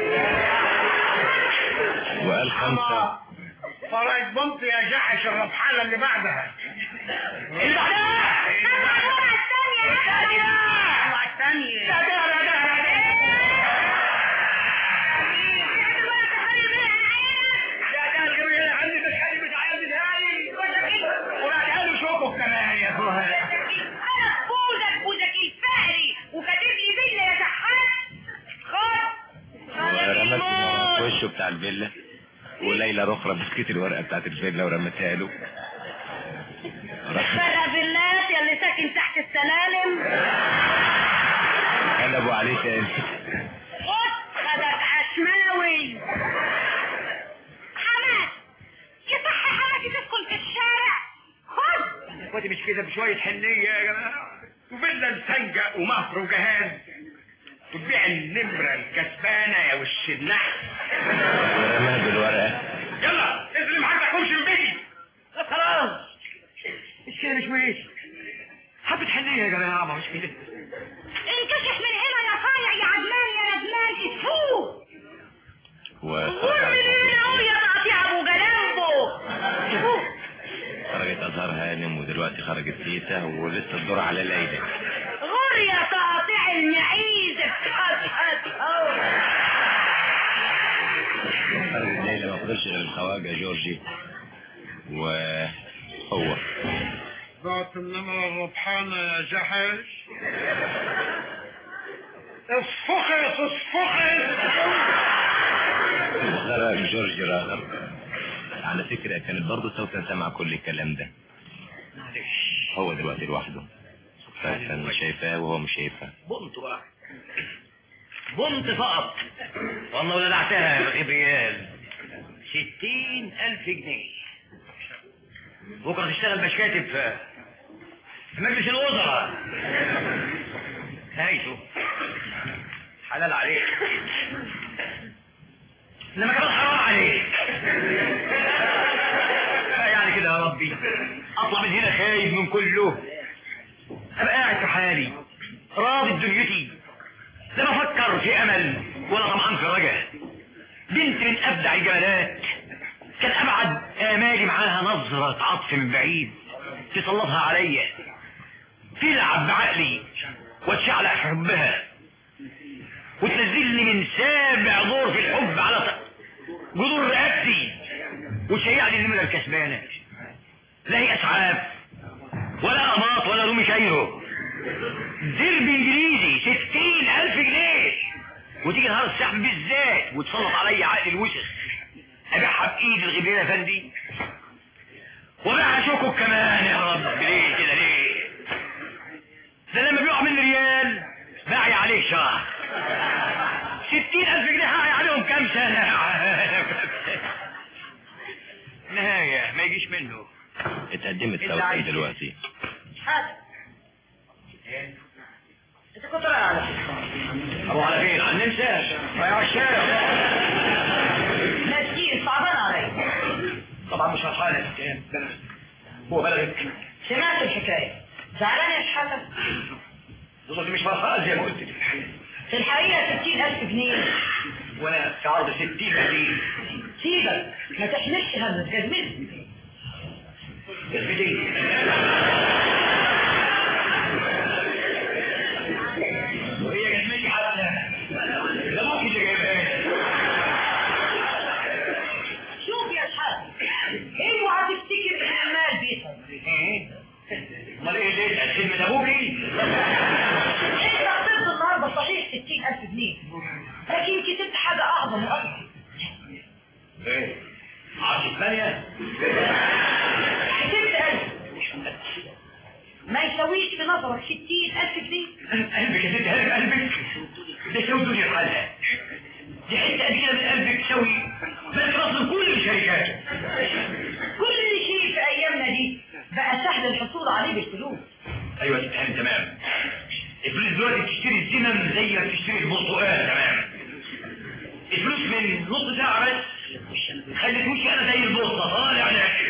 وقال خمسة فرج بنت يا جحش الربحانة اللي بعدها اللي بعدها الثانية لا ده لا ده لا ده لا ده الغبي اللي عندي بس خلي مش عايز هاي وبعدها له شوكه كمان يا اخوها انا بوزك بوزك الفقري وكاتب لي فيلا يا شحات خد ورمت في وشه بتاع الفيلا وليلى رخرة مسكت الورقة بتاعت الفيلا ورمتها له راح فرق فيلات يلي ساكن تحت السلالم قلبوا عليه تاني خد خدك عشماوي حماد يصح حماتي تسكن في الشارع خد اخواتي مش كده بشوية حنية يا جماعة وفيلا مسنجة ومهر وجهاز وتبيع النمرة الكسبانة يا وش النحس ورماها بالورقة يلا انزل معاك وامشي من بيتي لا خلاص مش كده مش ماشي حبة حنية يا جماعة ما مش كده انكشف من هنا يا صايع يا عدنان يا ندمان اتفوق وخرج قول على من هنا قول يا تقطيع ابو جلامبو اتفوق خرجت أزهار هانم ودلوقتي خرجت تيتا ولسه الدور على ليلى غور يا تقاطيع المعيز هات هات هات خرجت ليلى ما فضلش غير الخواجة جورجي وهو ذات النمرة الربحانة يا جحش اصفخت اصفخت خرج جورجي راغب على فكرة كانت برضه سوسن سمع كل الكلام ده هو دلوقتي لوحده سوسن شايفاه وهو مش شايفها بنت بقى بنت فقط والله ولدعتها يا غبريال ستين ألف جنيه بكرة تشتغل باش كاتب في في مجلس الوزراء نهايته حلال عليك انما كمان حرام عليك يعني كده يا ربي اطلع من هنا خايف من كله ابقى قاعد في حالي راضي بدنيتي لا بفكر في امل ولا طمعان في رجاء بنت من ابدع الجمالات كان ابعد امالي معاها نظرة عطف من بعيد تسلطها عليا تلعب بعقلي وتشعلق في حبها وتنزلني من سابع دور في الحب على ط- جذور رقبتي وتشيعني النمرة الكسبانة لا هي اسعاف ولا قماط ولا رومي شايره درب انجليزي ستين الف جنيه وتيجي نهار السحب بالذات وتسلط علي عقل الوسخ ابيعها بايد الغبير افندي وبيعها شوكو كمان يا رب ليه كده ليه ده لما بيقع مني ريال باعي عليه شهر ستين الف جنيه هاعي عليهم كام سنة نهاية ما يجيش منه اتقدمت سوسن دلوقتي هات انت كنت رايح على اروح على فين على النمسا رايح على الشارع مسكين صعبان علي طبعا مش فرحان يا ستان هو بلغك سمعت الحكاية زعلان يا شحاتة دول مش فرحان زي ما قلت لك في الحقيقة ستين ألف جنيه وانا في عرض ستين مليون سيبك ما تحملش هم تجزمني جذبتي وهي جذبتي حتى ده ممكن اللي جايبها شوف يا شحاتة اوعى تفتكر ان المال بيصل امال ايه ليه الخدمة ابوكي انت خسرت النهارده صحيح ستين ألف جنيه لكن كسبت حاجة أعظم وأكبر ايه عشر ثانية كسبت ألف ما يسويش في نظرك ستين ألف جنيه قلبك يا ست قلب قلبك ده سوي الدنيا بحالها دي حته قد كده من قلبك سوي بس راس كل شيء بيبصوا عليه بالفلوس ايوه تفهم تمام الفلوس دلوقتي بتشتري الزمن زي ما بتشتري البرتقال تمام الفلوس من نص ساعة بس خلت وشي انا زي البوصة طالع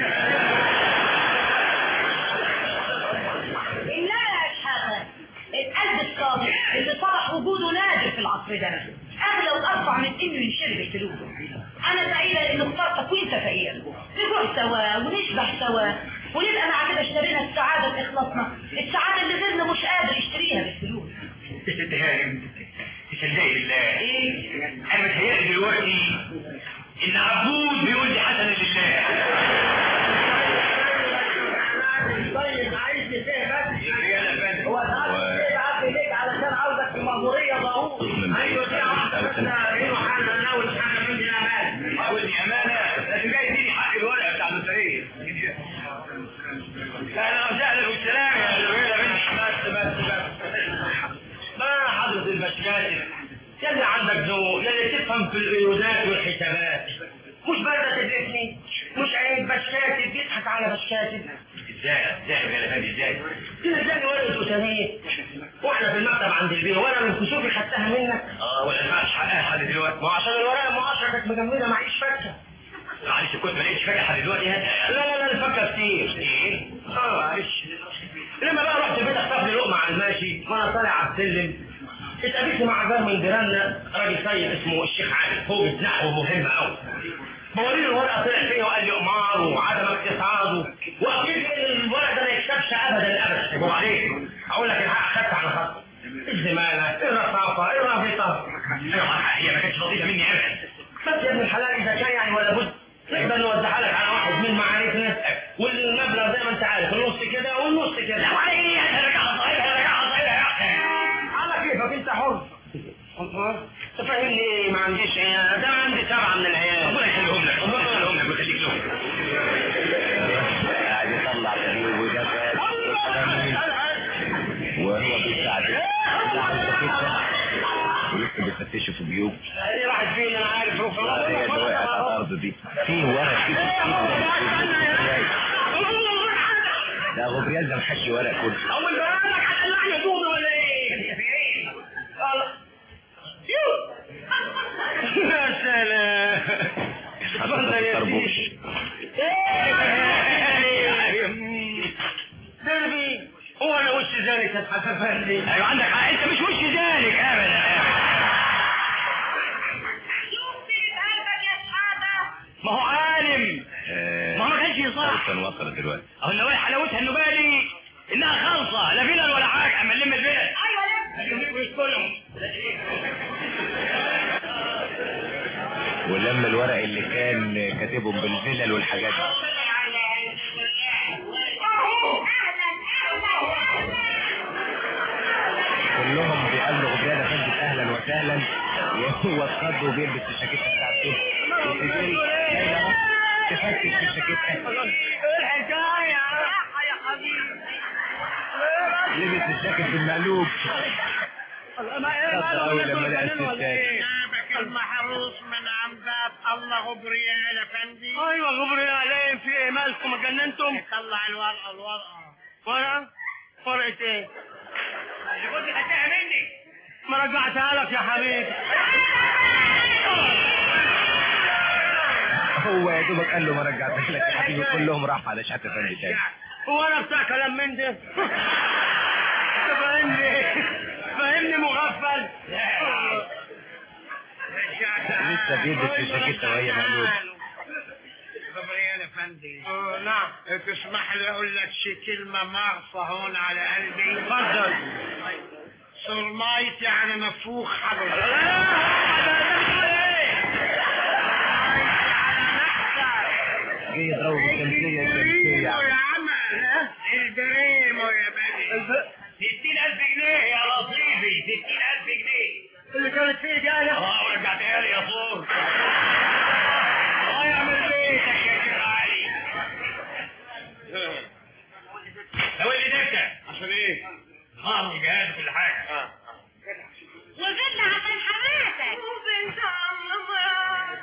إنما يا شحاتة القلب الصادق اللي صبح وجوده نادر في العصر ده أغلى وأرفع من إنه ينشري بالفلوس أنا سعيدة لأنه اخترتك وأنت فقير نجوع سوا ونشبع سوا ونبقى مع كده اشترينا السعادة بإخلاصنا السعادة اللي غيرنا مش قادر يشتريها بالفلوس تتهاجم تصدقي بالله ايه انا متهيألي دلوقتي ان عبود بيقول لي حسنا لله طيب عايز ايه بس هو تعالى ايه عبد ليك علشان عاوزك في مأمورية ضروري ايوه دي عاوزك ايوه حاجة ناول حاجة من دي امان اقول لي امانه لكن جاي يديني حق الورقه بتاع النوتاريه اهلا وسهلا والسلام يا زميلة بنت بس بس بس ما حضرة المشاكل يا اللي عندك ذوق يا اللي تفهم في القيودات والحسابات مش بدأ تدرسني مش عيب باش كاتب بيضحك على باش كاتب ازاي ازاي يا غالي ازاي تنزلني ورقة أسانية واحنا في المكتب عند البيت وانا من كسوفي خدتها منك اه ولا دفعتش حقها لحد دلوقتي ما عشان الورقة المعاشرة كانت مجمدة معيش فكة معلش كنت ما لقيتش فاكر لحد دلوقتي هات لا لا لا الفكة كتير ايه اه معلش لما بقى رحت البيت اخطف لي لقمة على الماشي وانا طالع على السلم اتقابلت مع جار من جيراننا راجل طيب اسمه الشيخ علي هو بيتنحو مهم قوي بوريله الورقه طلع فيا وقال لي قمار وعدم اقتصاد واكيد الورق ده ما يكسبش ابدا ابدا طب عليك اقول لك الحق اخدت على خط الزماله الرصافه الرافطه هي ما كانتش لطيفه مني ابدا بس يا ابن الحلال اذا كان يعني ولا بد نقدر نوزعها لك على واحد من معارفنا والمبلغ زي ما انت عارف النص كده والنص كده لا وعلى ايه انا رجعت صحيح رجعت صحيح على كيفك انت حر تفهمني ايه ما عنديش عيال ده عندي سبعه من العيال ربنا يخليهم لك ربنا يخليهم لك ويخليك لهم قاعد يطلع تغيير وجفات وهو بيساعد ولسه بيفتشوا في جيوب هي راحت فين انا عارف رفع هي اللي وقعت على الارض دي في ورق في ده غبريال ده محشي ورق كله اول بالك هتقلعني دودي ولا ايه؟ يا سلام حضرتك ما تطربوش دربي هو انا وش ذلك تتحسفني ايوه عندك حق انت مش وش ذلك ابدا ما هو عالم ما هو ما كانش يصح كان وصل دلوقتي اهو النوايا حلاوتها النبالي انها خالصه لا فيلل ولا حاجه اما نلم الفيلل ايوه كلهم ولم الورق اللي كان كاتبهم بالفلل والحاجات دي كلهم بيقابلوا غبريال افندي اهلا وسهلا وهو اتخض وبيلبس الجاكيته بتاعته وتجري تفتش في الجاكيته الحكايه يا حبيبي لبس الجاكيت بالمقلوب ما ايه خاصة أوي لما لقى الستات المحروس من عمدات الله غبريال افندي ايوه غبريال ايه في ايه مالكم جننتم طلع الورقه الورقه ورقه ورقه ايه اللي كنت خدتها مني ما رجعتها لك يا حبيبي هو يا دوبك قال له ما رجعتش لك يا حبيبي كلهم راحوا على شحات افندي تاني هو انا بتاع كلام من ده فاهمني فاهمني مغفل لسه بيلبس في الجاكيته وهي مقلوبه غبريال افندي نعم تسمح لي اقول لك شي كلمه مغصه هون على قلبي اتفضل صرمايت يعني مفوخ حبل جاي يضربه بالشمسيه الشمسيه يا عم البريمو يا بني 60000 جنيه يا لطيفي 60000 جنيه اللي كانت فيه جايه اه ورجعتها لي يا طول الله يعمل بيتك يا شيخ علي لو اللي دكة عشان ايه؟ اه الجهاز وكل حاجة وفيلا عشان حماتك وبنت الله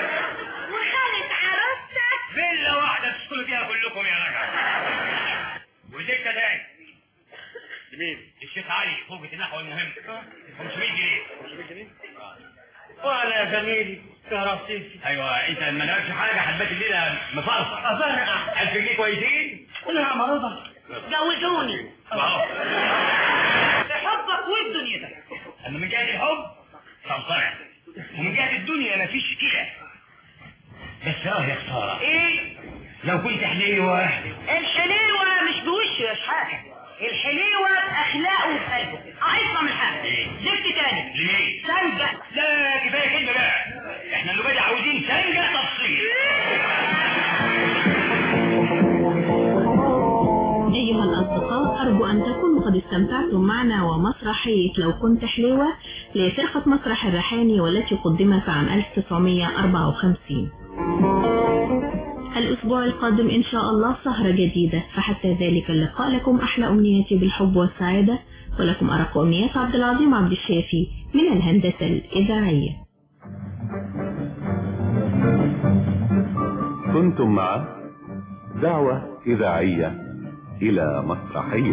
وخالة عروستك فيلا واحدة تسكنوا فيها كلكم يا رجل وزيت تاني لمين؟ الشيخ علي فوقة النحو المهم 500 جنيه 500 جنيه؟ وانا يا زميلي يا رصيفي ايوه انت ما لقيتش حاجه حبيت الليله مفرفر افرقع 1000 جنيه كويسين؟ لا مرضى جوزوني اهو بحبك ودنيتك اما من جهه الحب فانصرع ومن جهه الدنيا مفيش كده بس اه يا خساره ايه لو كنت حليوه الحليوة مش بوشه يا شحاتة الحليوة بأخلاقه وبقلبه عايزة من حاجة زفت تاني ليه؟ سنجة لا كفايه كده بقى احنا اللي بدي عاوزين سنجة تفصيل أيها الأصدقاء أرجو أن تكونوا قد استمتعتم معنا ومسرحية لو كنت حلوة لفرقة مسرح الريحاني والتي قدمت عام 1954 الأسبوع القادم إن شاء الله سهرة جديدة فحتى ذلك اللقاء لكم أحلى أمنياتي بالحب والسعادة ولكم أرق أمنيات عبد العظيم عبد الشافي من الهندسة الإذاعية كنتم مع دعوة إذاعية إلى مسرحية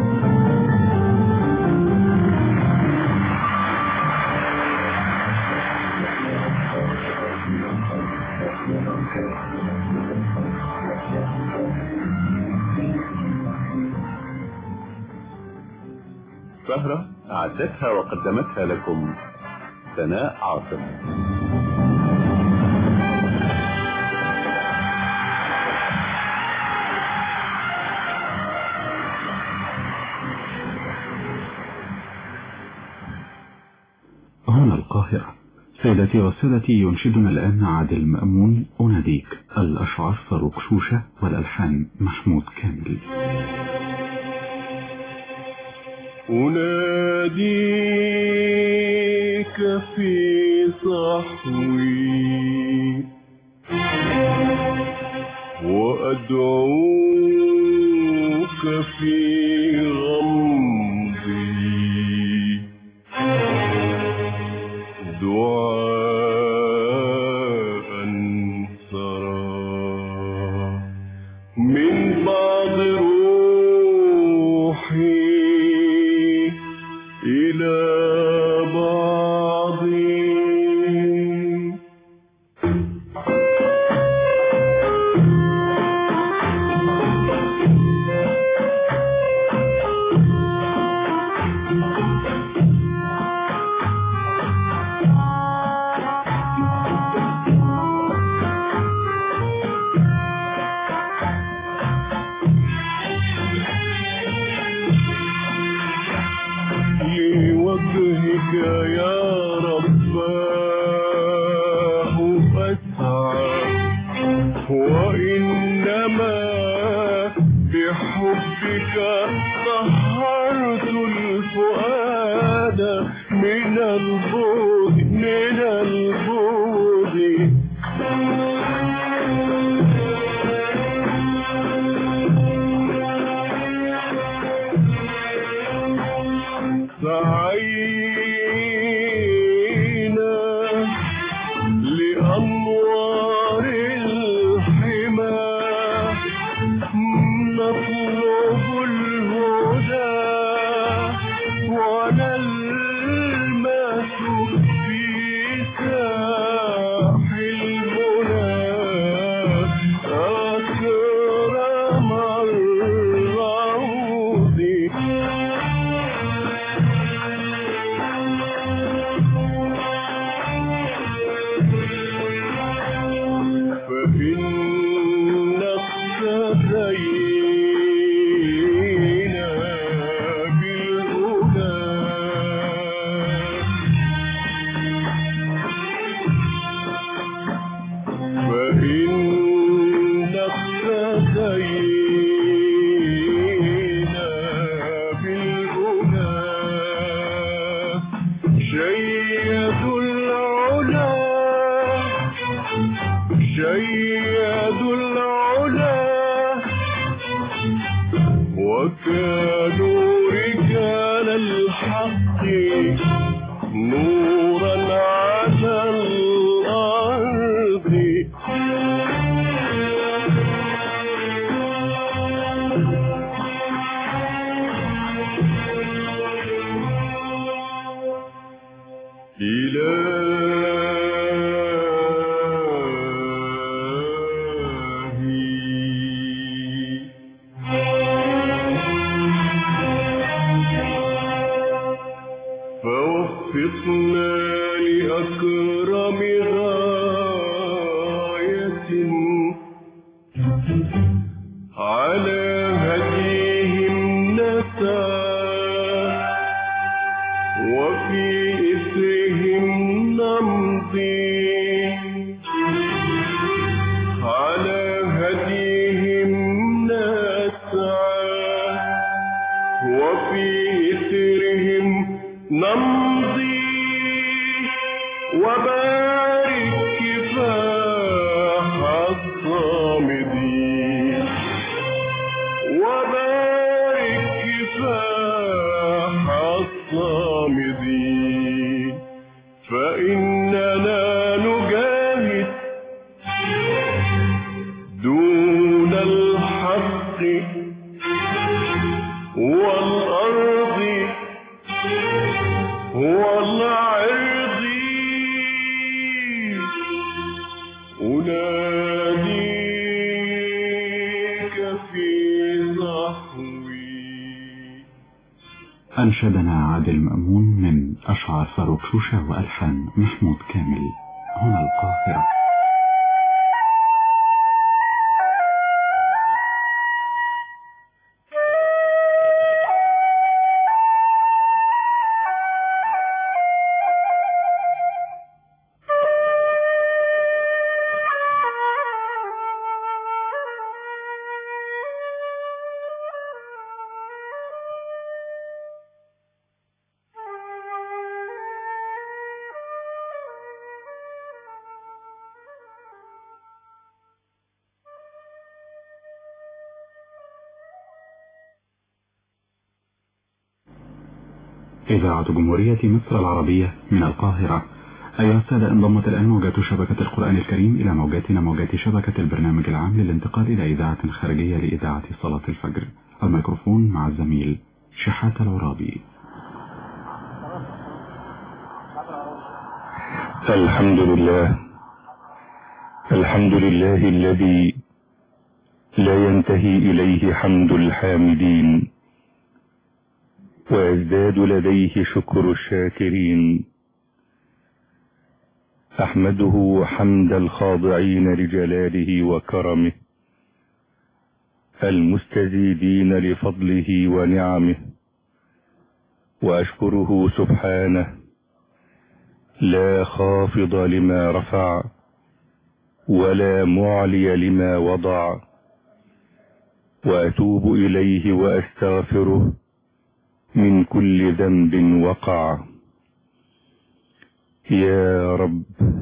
سهرة أعدتها وقدمتها لكم سناء عاصم هنا القاهرة سيداتي وسادتي ينشدنا الآن عادل مأمون أناديك الأشعار فاروق شوشة والألحان محمود كامل أناديك في صحوي وأدعوك في غمضي دعاء سرى من بعض روحي إلى بعضي لوجهك يا رباه أسعى وإنما بحبك طهرت الفؤاد من البغض من البغض سعينا لأنوار الحمى نطلب الهدى ونلمس في ساح المنى أكرم الروض فإن اقتدينا بالهدى فإن اقتدينا بالهدى شيد العلا شيد العلا وكانوا رجال الحق نورا على الأرض على هديهم نسعى وفي إثرهم نمضي على هديهم نسعى وفي إثرهم نمضي وبارك كفاح الصامدين وبارك كفاح الصامدين فإننا نجاهد دون الحق والأرض والعرض أناديك في نحوي أنشدنا عادل مأمون من أشعار فاروق شوشة وألحان محمود كامل هنا القاهرة إذاعة جمهورية مصر العربية من القاهرة أيها السادة انضمت الآن موجات شبكة القرآن الكريم إلى موجاتنا موجات شبكة البرنامج العام للانتقال إلى إذاعة خارجية لإذاعة صلاة الفجر الميكروفون مع الزميل شحات العرابي الحمد لله الحمد لله الذي لا ينتهي إليه حمد الحامدين ويزداد لديه شكر الشاكرين أحمده حمد الخاضعين لجلاله وكرمه المستزيدين لفضله ونعمه وأشكره سبحانه لا خافض لما رفع ولا معلي لما وضع وأتوب إليه وأستغفره من كل ذنب وقع يا رب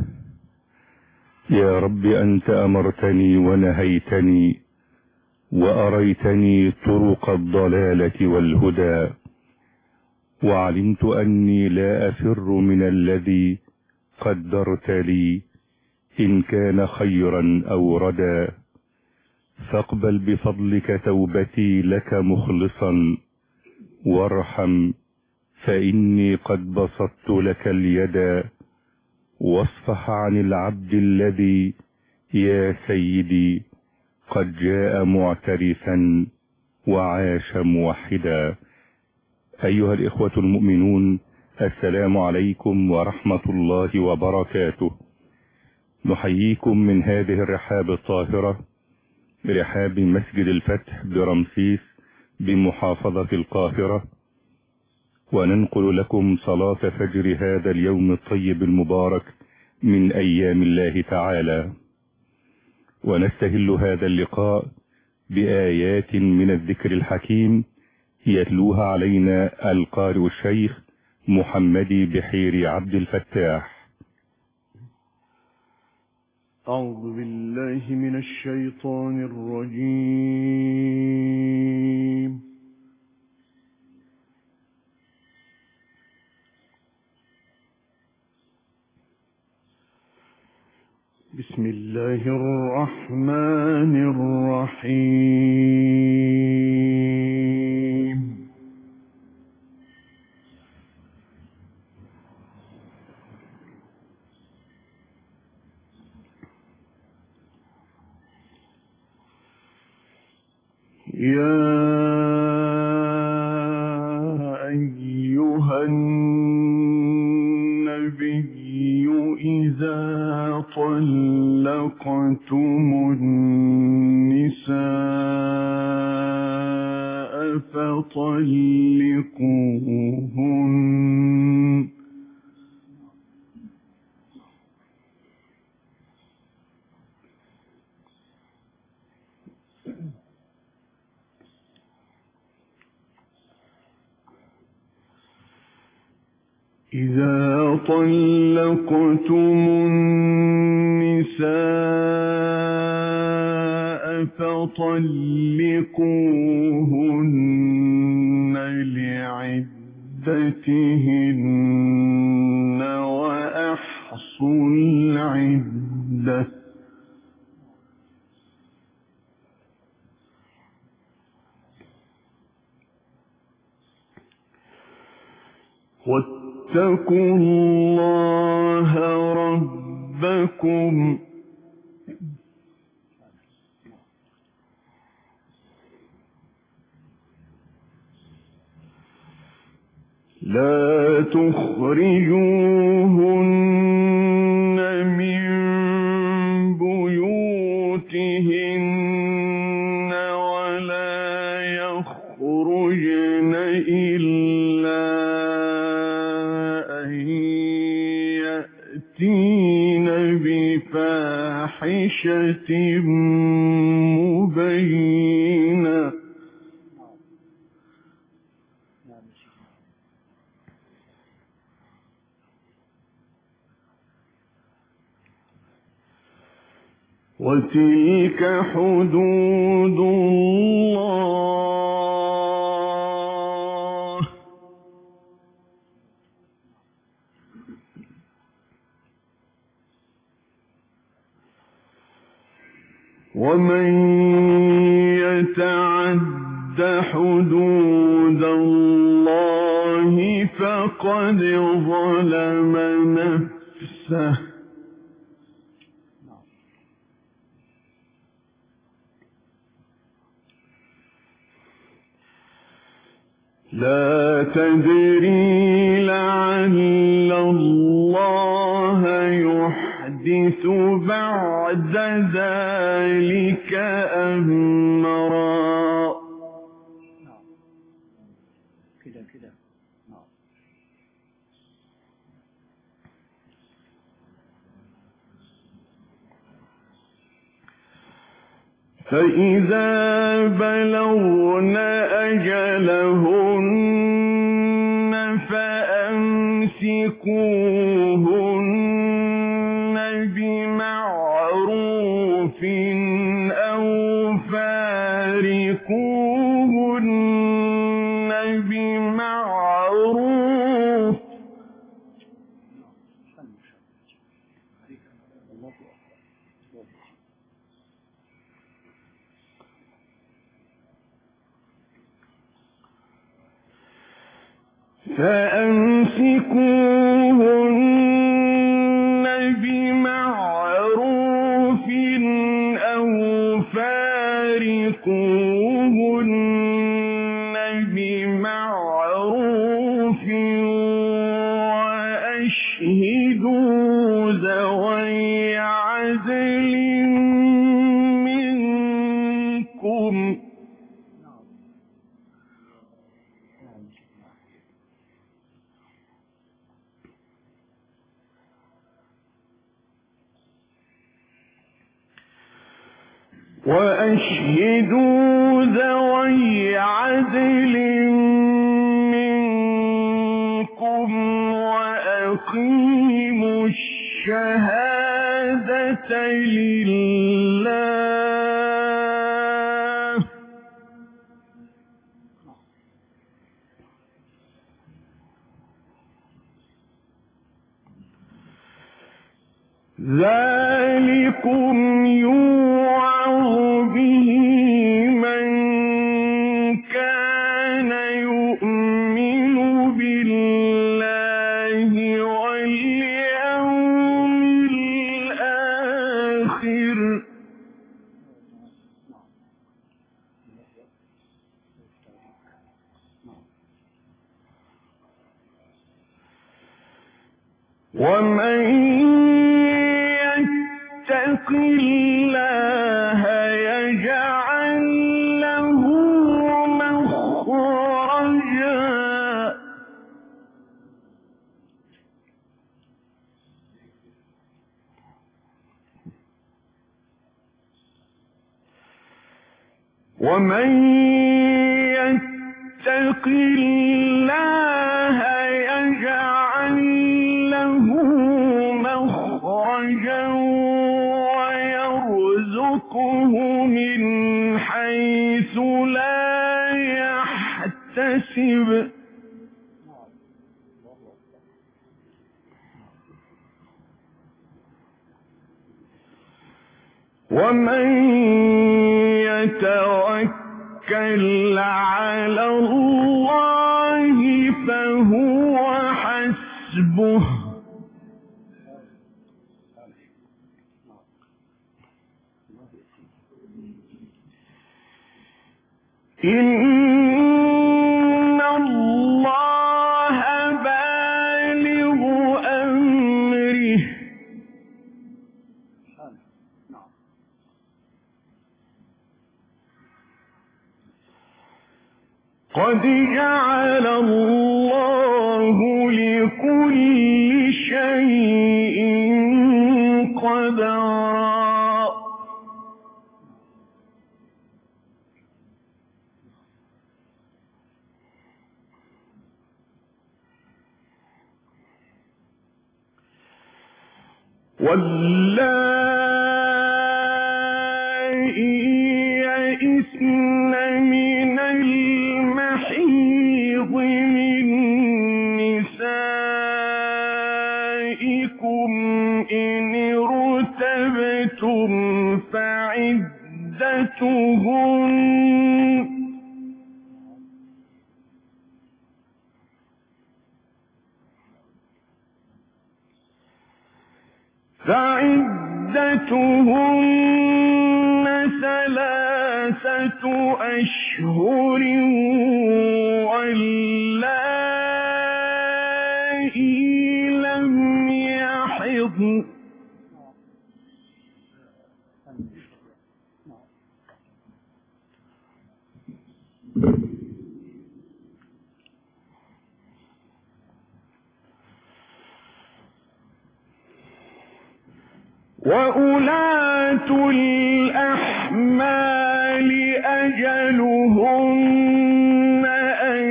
يا رب أنت أمرتني ونهيتني وأريتني طرق الضلالة والهدى وعلمت أني لا أفر من الذي قدرت لي إن كان خيرا أو ردا فاقبل بفضلك توبتي لك مخلصا وارحم فإني قد بسطت لك اليد واصفح عن العبد الذي يا سيدي قد جاء معترفا وعاش موحدا أيها الإخوة المؤمنون السلام عليكم ورحمة الله وبركاته نحييكم من هذه الرحاب الطاهرة برحاب مسجد الفتح برمسيس بمحافظة القاهرة وننقل لكم صلاة فجر هذا اليوم الطيب المبارك من أيام الله تعالى ونستهل هذا اللقاء بآيات من الذكر الحكيم يتلوها علينا القارئ الشيخ محمد بحير عبد الفتاح أعوذ بالله من الشيطان الرجيم بسم الله الرحمن الرحيم يا أيها النبي إذا طلقتم النساء فطلقوهن إذا طلقتم النساء فطلقوهن لعدتهن وأحصوا العدة واتقوا الله ربكم لا تخرجوهن من بيوتهن ولا يخرجن إلا أن يأتين بفاحشة مبينة وتلك حدود الله ومن يتعد حدود الله فقد ظلم نفسه لا تدري لعل الله يحدث بعد ذلك أمرا كده كده فإذا بلغن أجلهن فأمسكوهن بمعروف أو فارقوهن بمعروف فأمسكوهن بمعروف أو فارقوهن بمعروف وأشهدوا ذوي عدل منكم وأشهدوا ذوي عدل منكم وأقيموا الشهادة لله ذلكم يوعظ به من كان يؤمن بالله واليوم الآخر ومن يتق الله يجعل له مخرجا ومن يتق الله يجعل له مخرجا ويرزقه من حيث لا يحتسب ومن يتوكل على الله فهو حسبه إن الله بالغ أمره قد جعل الله لكل شيء قدرا واللائي يئسن من المحيض من نسائكم إن ارتبتم فعدتهن فعدتهن ثلاثة أشهر واللائي لم يحضن وأولاة الأحمال أجلهن أن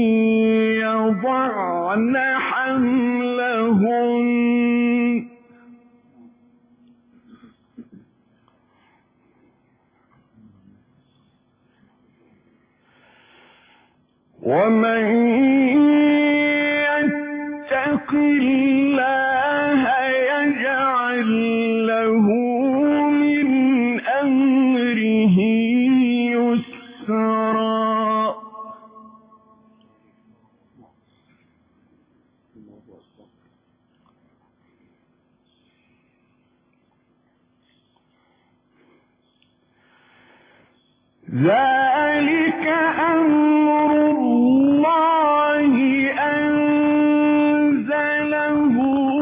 يضعن حملهن ومن يتق الله يجعل له من أمره يسرا ذلك أمر الله أنزله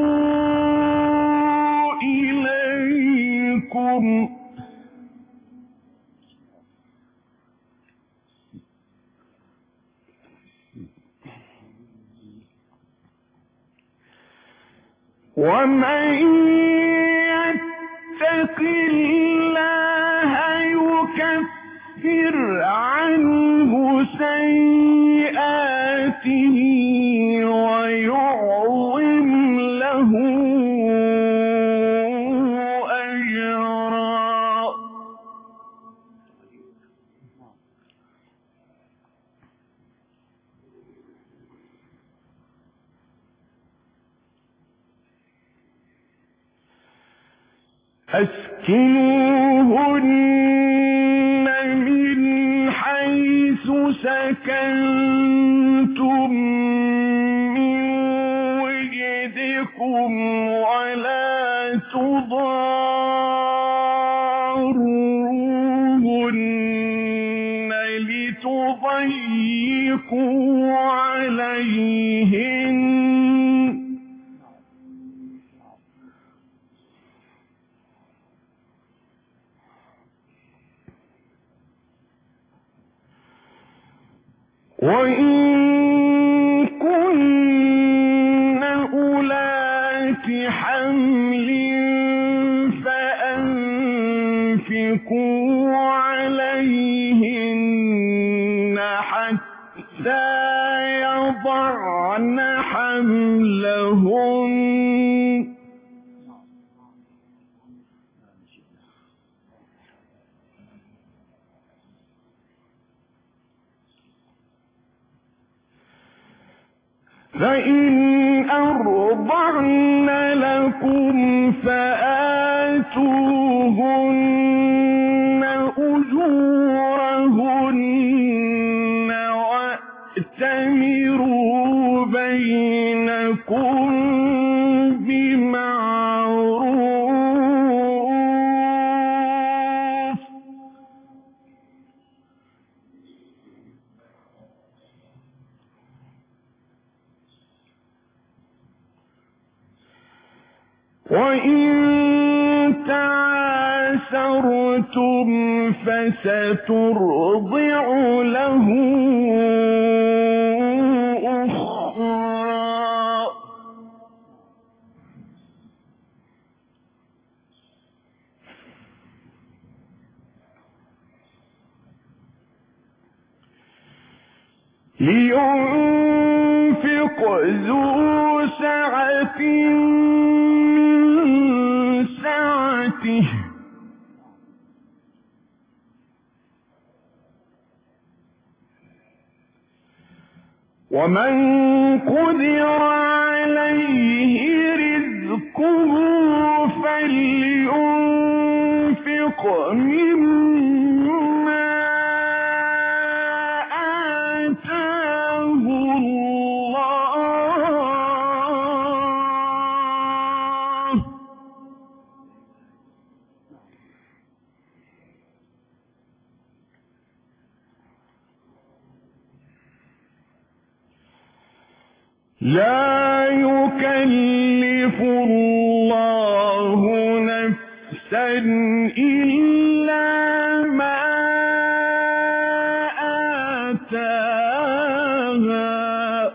إليكم ومن يتق الله يكفر عنه سيئاته ويعظم له أجرا أسكنوهن من حيث سكنتم من وجدكم ولا تضاروهن لتضيقوا عليهن وإن كن أولات حمل فأنفقوا عليهن حتى يضعن حملهن فإن أرضعن لكم فآتوهن أجورهن وأتمروا بينكم بمعروف وإن تعاسرتم فسترضع له أخرى لينفق ذو سعة من سعته ومن قدر عليه رزقه فلينفق مما آتاه الله لا يكلف الله نفسا إلا ما آتاها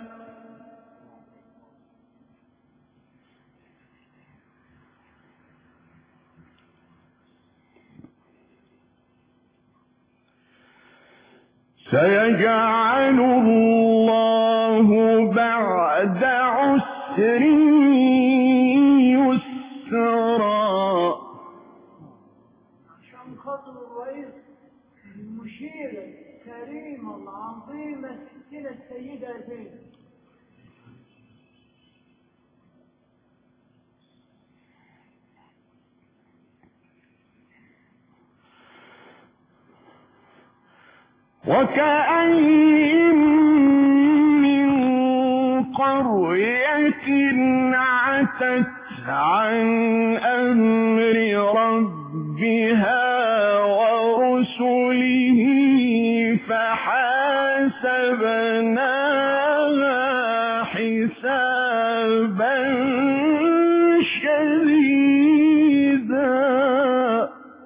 سيجعل الله بعد عسر يسرا عشان خاطر الرئيس المشيرة الكريمة العظيمة ستنا السيدة زينب وكأين من قرية عتت عن أمر ربها ورسله فحاسبناها حسابا شديدا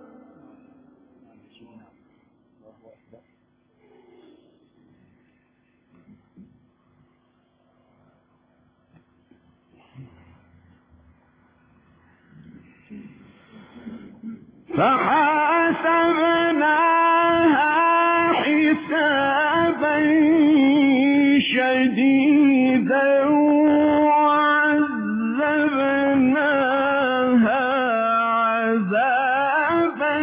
فحاسبناها حسابا شديدا وعذبناها عذابا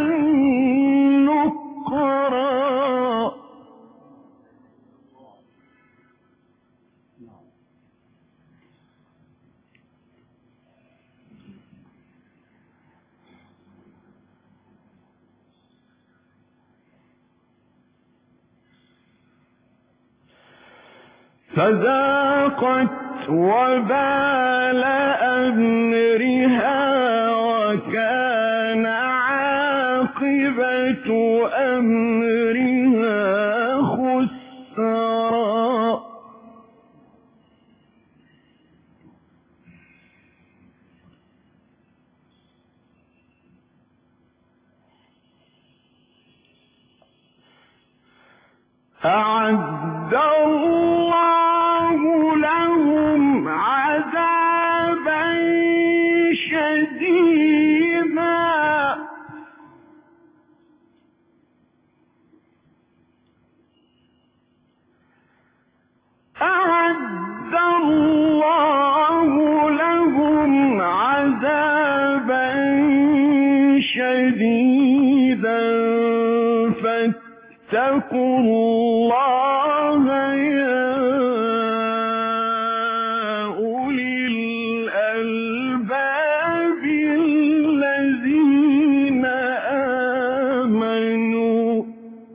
نكرا فذاقت وبال أمرها وكان عاقبة أمرها خسرا أعد الله لهم عذابا شديدا فاتقوا الله يا أولي الألباب الذين آمنوا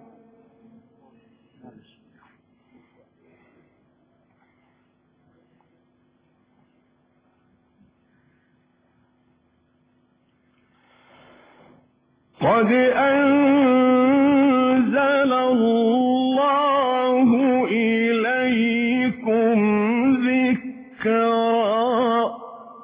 قد أنزل الله إليكم ذكرا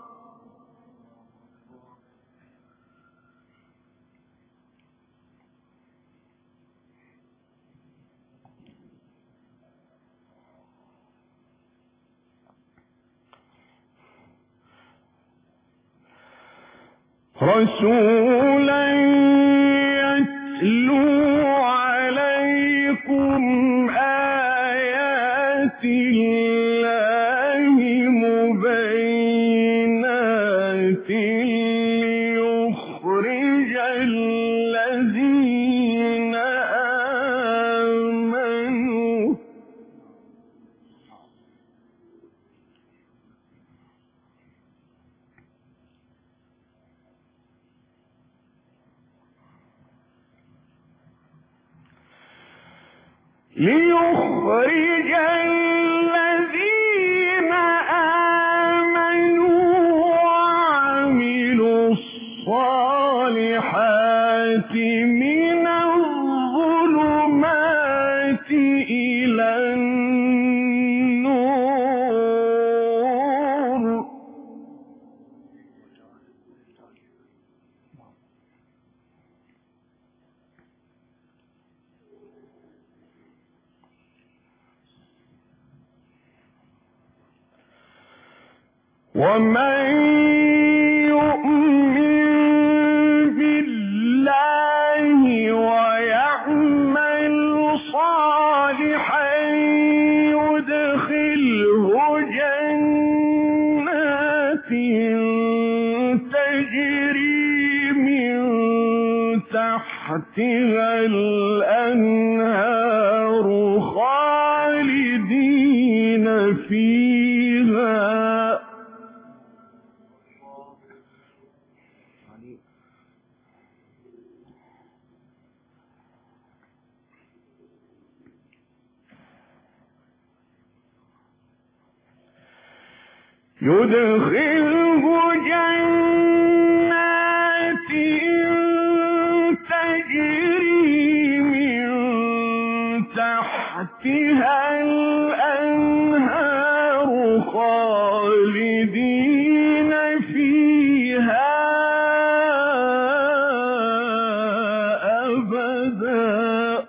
رسولا يتلو عليكم آيات الله مبينات ليخرج الذين آمنوا ليخرج الذين آمنوا وعملوا الصالحات من الظلمات إلى النور ومن يؤمن بالله ويعمل صالحا يدخله جنات تجري من تحتها الأنهار خالدين فيها يدخله جنات تجري من تحتها الأنهار خالدين فيها أبدا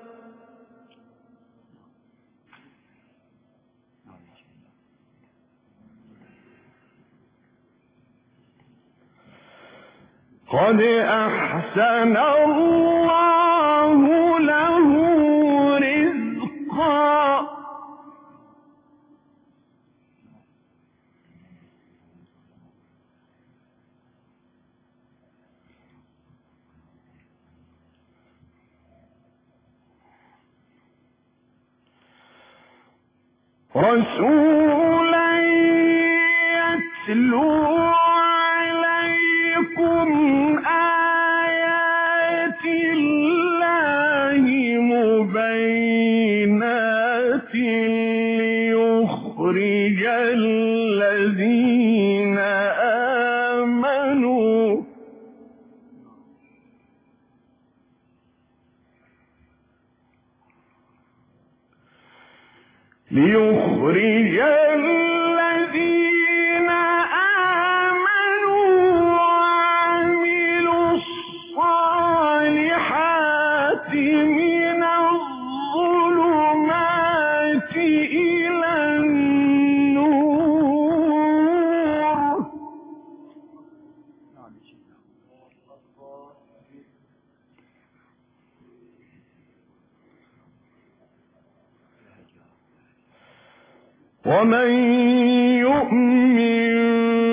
قد أحسن الله له رزقا رسولا يتلو عليكم آيات الله مبينات ليخرج الذين آمنوا ليخرج الذين آمنوا وعملوا الصالحات من الظلمات إلى النور ومن يؤمن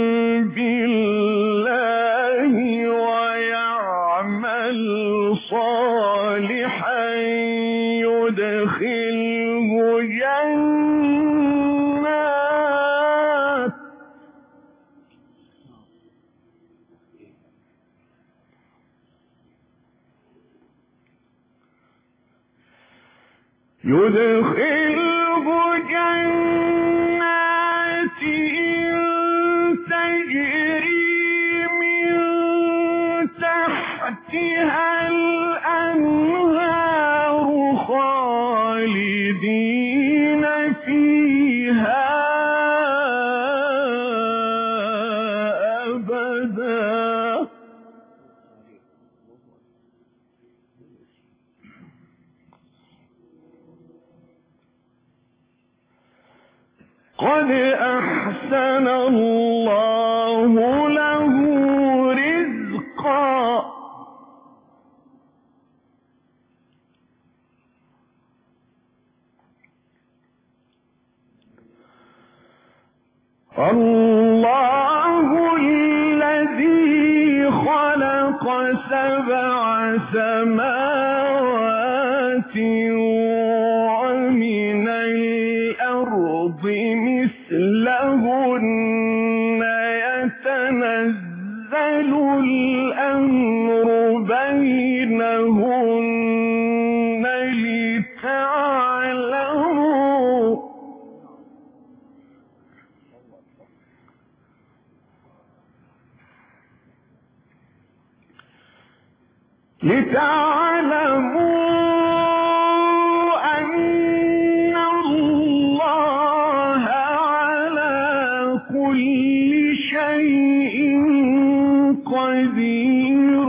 بالله ويعمل صالحا يدخله جنات يدخله جنات تجري من تحتها الأنهار خالدين فيها أبدا قد أحسن الله له رزقا الله الذي خلق سبع سماوات ومن الأرض مثلهن يتنزل الأمر بينهن لتعلموا لتعلموا أن الله على كل شيء قدير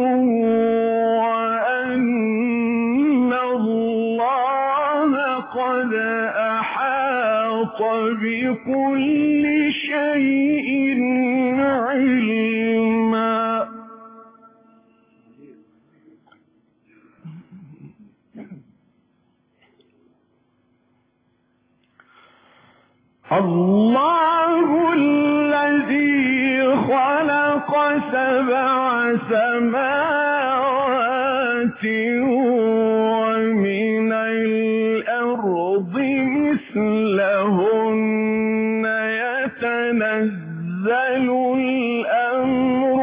وأن الله قد أحاط بكل شيء علما الله الذي خلق سبع سماوات ومن الأرض مثلهن يتنزل الأمر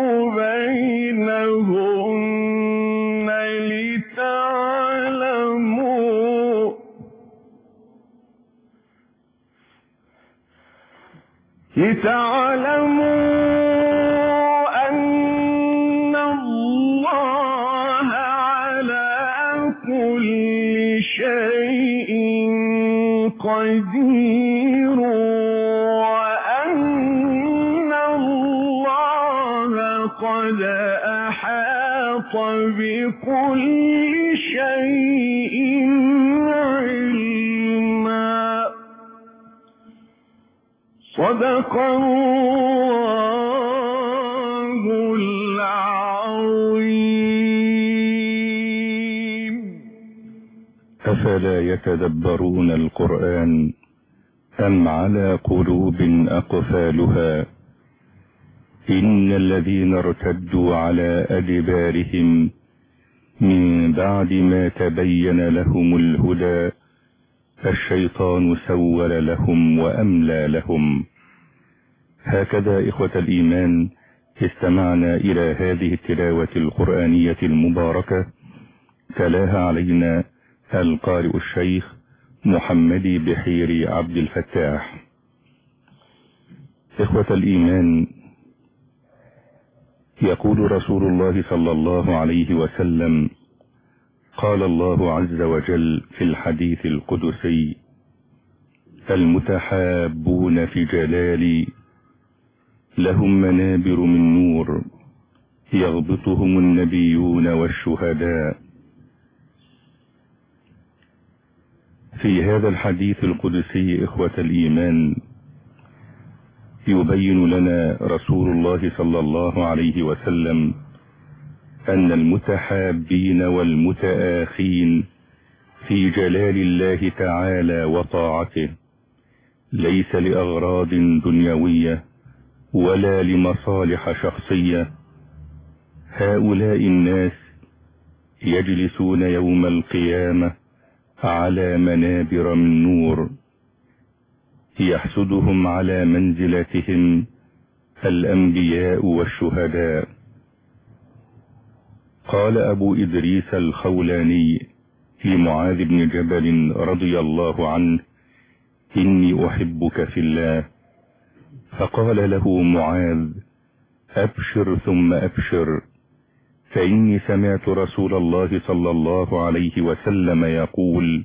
بينهن لتعلموا لتعلموا أن الله على كل شيء قدير وأن الله قد أحاط بكل شيء علما صدق الله العظيم أفلا يتدبرون القرآن أم على قلوب أقفالها إن الذين ارتدوا على أدبارهم من بعد ما تبين لهم الهدى الشيطان سول لهم وأملى لهم هكذا إخوة الإيمان استمعنا إلى هذه التلاوة القرآنية المباركة تلاها علينا القارئ الشيخ محمد بحير عبد الفتاح إخوة الإيمان يقول رسول الله صلى الله عليه وسلم قال الله عز وجل في الحديث القدسي المتحابون في جلالي لهم منابر من نور يغبطهم النبيون والشهداء في هذا الحديث القدسي إخوة الإيمان يبين لنا رسول الله صلى الله عليه وسلم أن المتحابين والمتآخين في جلال الله تعالى وطاعته ليس لأغراض دنيوية ولا لمصالح شخصية هؤلاء الناس يجلسون يوم القيامة على منابر من نور يحسدهم على منزلتهم الأنبياء والشهداء قال أبو إدريس الخولاني لمعاذ بن جبل رضي الله عنه إني أحبك في الله فقال له معاذ أبشر ثم أبشر فإني سمعت رسول الله صلى الله عليه وسلم يقول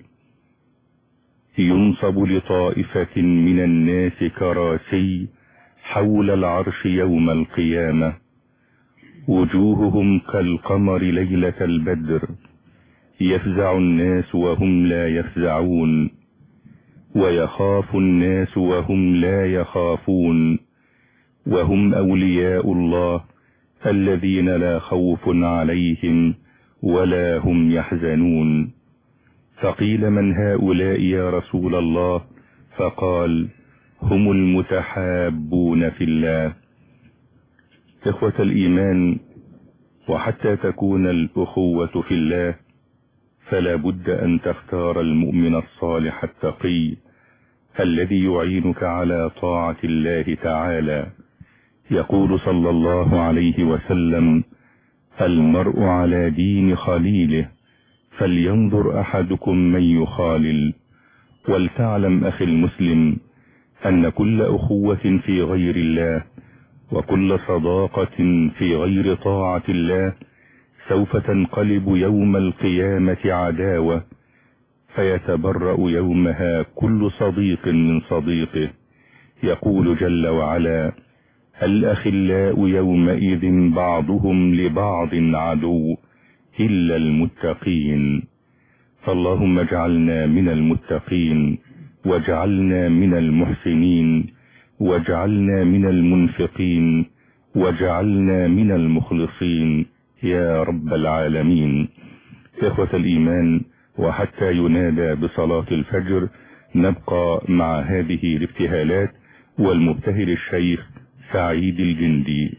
ينصب لطائفة من الناس كراسي حول العرش يوم القيامة وجوههم كالقمر ليلة البدر يفزع الناس وهم لا يفزعون ويخاف الناس وهم لا يخافون وهم أولياء الله الذين لا خوف عليهم ولا هم يحزنون فقيل من هؤلاء يا رسول الله فقال هم المتحابون في الله إخوة الإيمان وحتى تكون الأخوة في الله فلا بد أن تختار المؤمن الصالح التقي الذي يعينك على طاعة الله تعالى يقول صلى الله عليه وسلم المرء على دين خليله فلينظر أحدكم من يخالل ولتعلم أخي المسلم أن كل أخوة في غير الله وكل صداقة في غير طاعة الله سوف تنقلب يوم القيامة عداوة فيتبرأ يومها كل صديق من صديقه يقول جل وعلا الأخلاء يومئذ بعضهم لبعض عدو إلا المتقين فاللهم اجعلنا من المتقين واجعلنا من المحسنين واجعلنا من المنفقين واجعلنا من المخلصين يا رب العالمين إخوة الإيمان وحتى ينادى بصلاة الفجر نبقى مع هذه الابتهالات والمبتهل الشيخ سعيد الجندي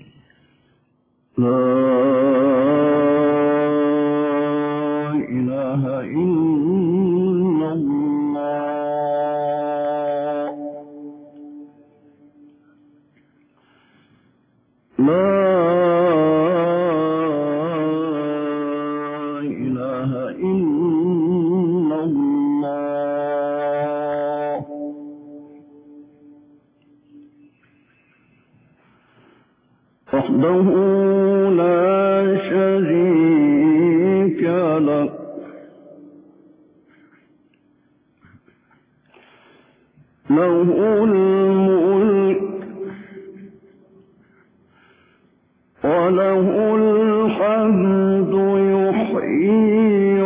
لا إله إلا الله لا إله إلا الله وحده لا شريك له له الملك وله الحمد يحيي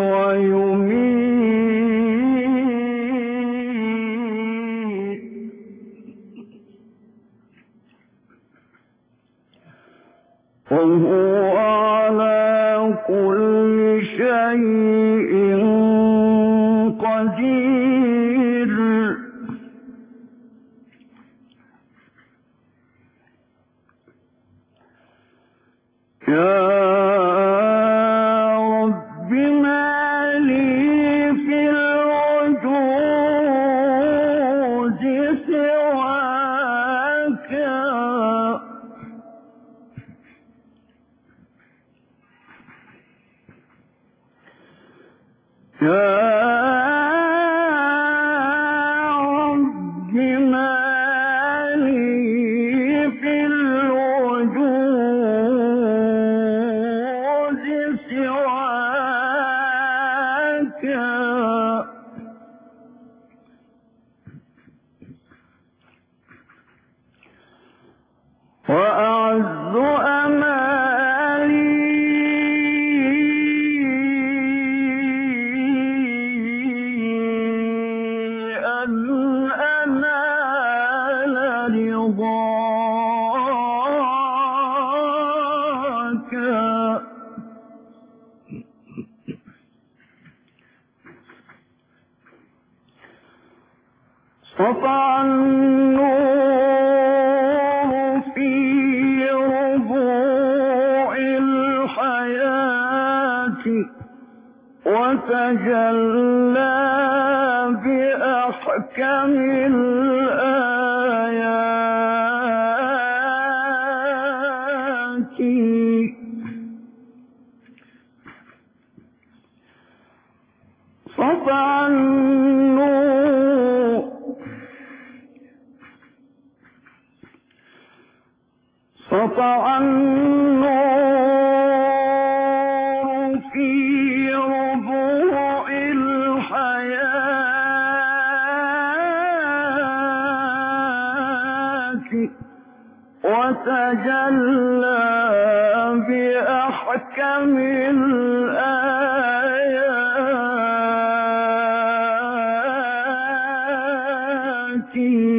ويميت وهو على كل شيء قدير يا رب ما لي في الوجود سواك يا رب ما لي في الوجود سواك وأعز أمالي أن أنال رضاك سطع النور في ربوع الحياة وتجلى بأحكم الآيات صفع النور سطع النور في ربوع الحياة وتجلى بأحكم الآيات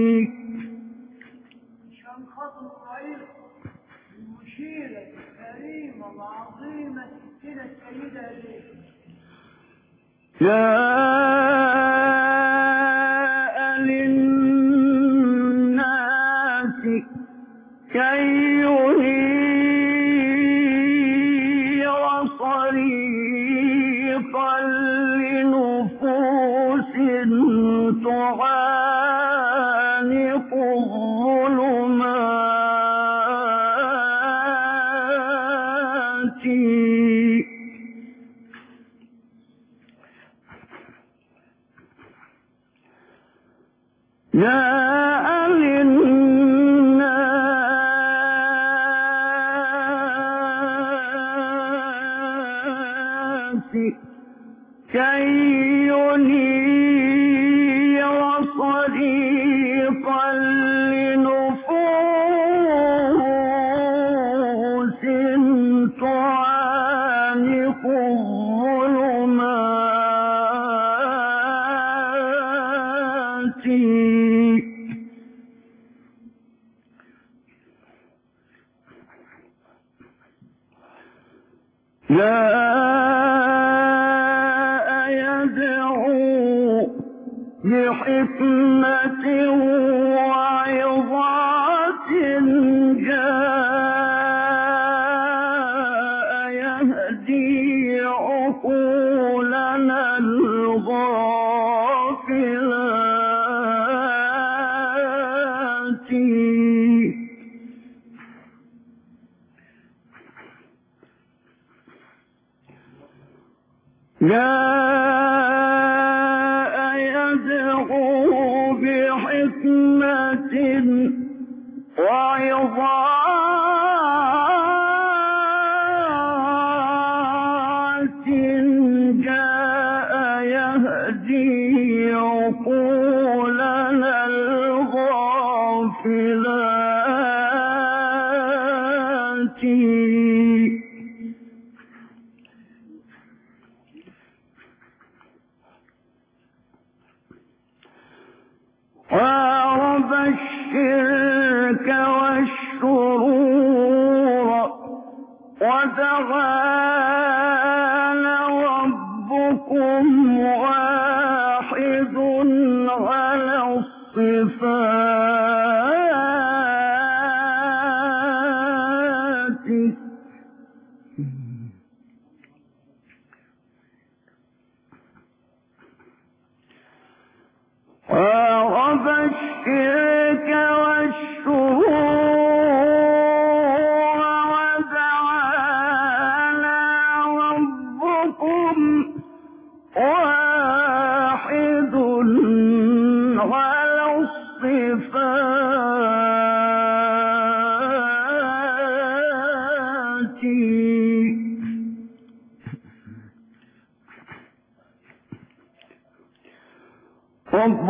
عشان خاطر إسرائيل المشيرة الكريمة العظيمة ستنا السيدة ليه جاء للناس كي ينير صريقا لنفوس تعانق الظلمات جاء للناس كي ينير صريقا لنفوس تعانق الظلمات جاء يدعو بحكمة وعظات جاء يهدي عقولنا الغافلات جاء يدعو بحكمة وعظات جاء يهدي عقولنا الغافلات وعرب الشرك والشرور وتعالى ربكم واحد على الصفات وعرب الشرك والشرور وتعالى ربكم واحد على الصفات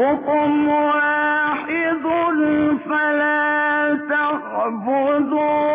ربكم واحد فلا تعبدوا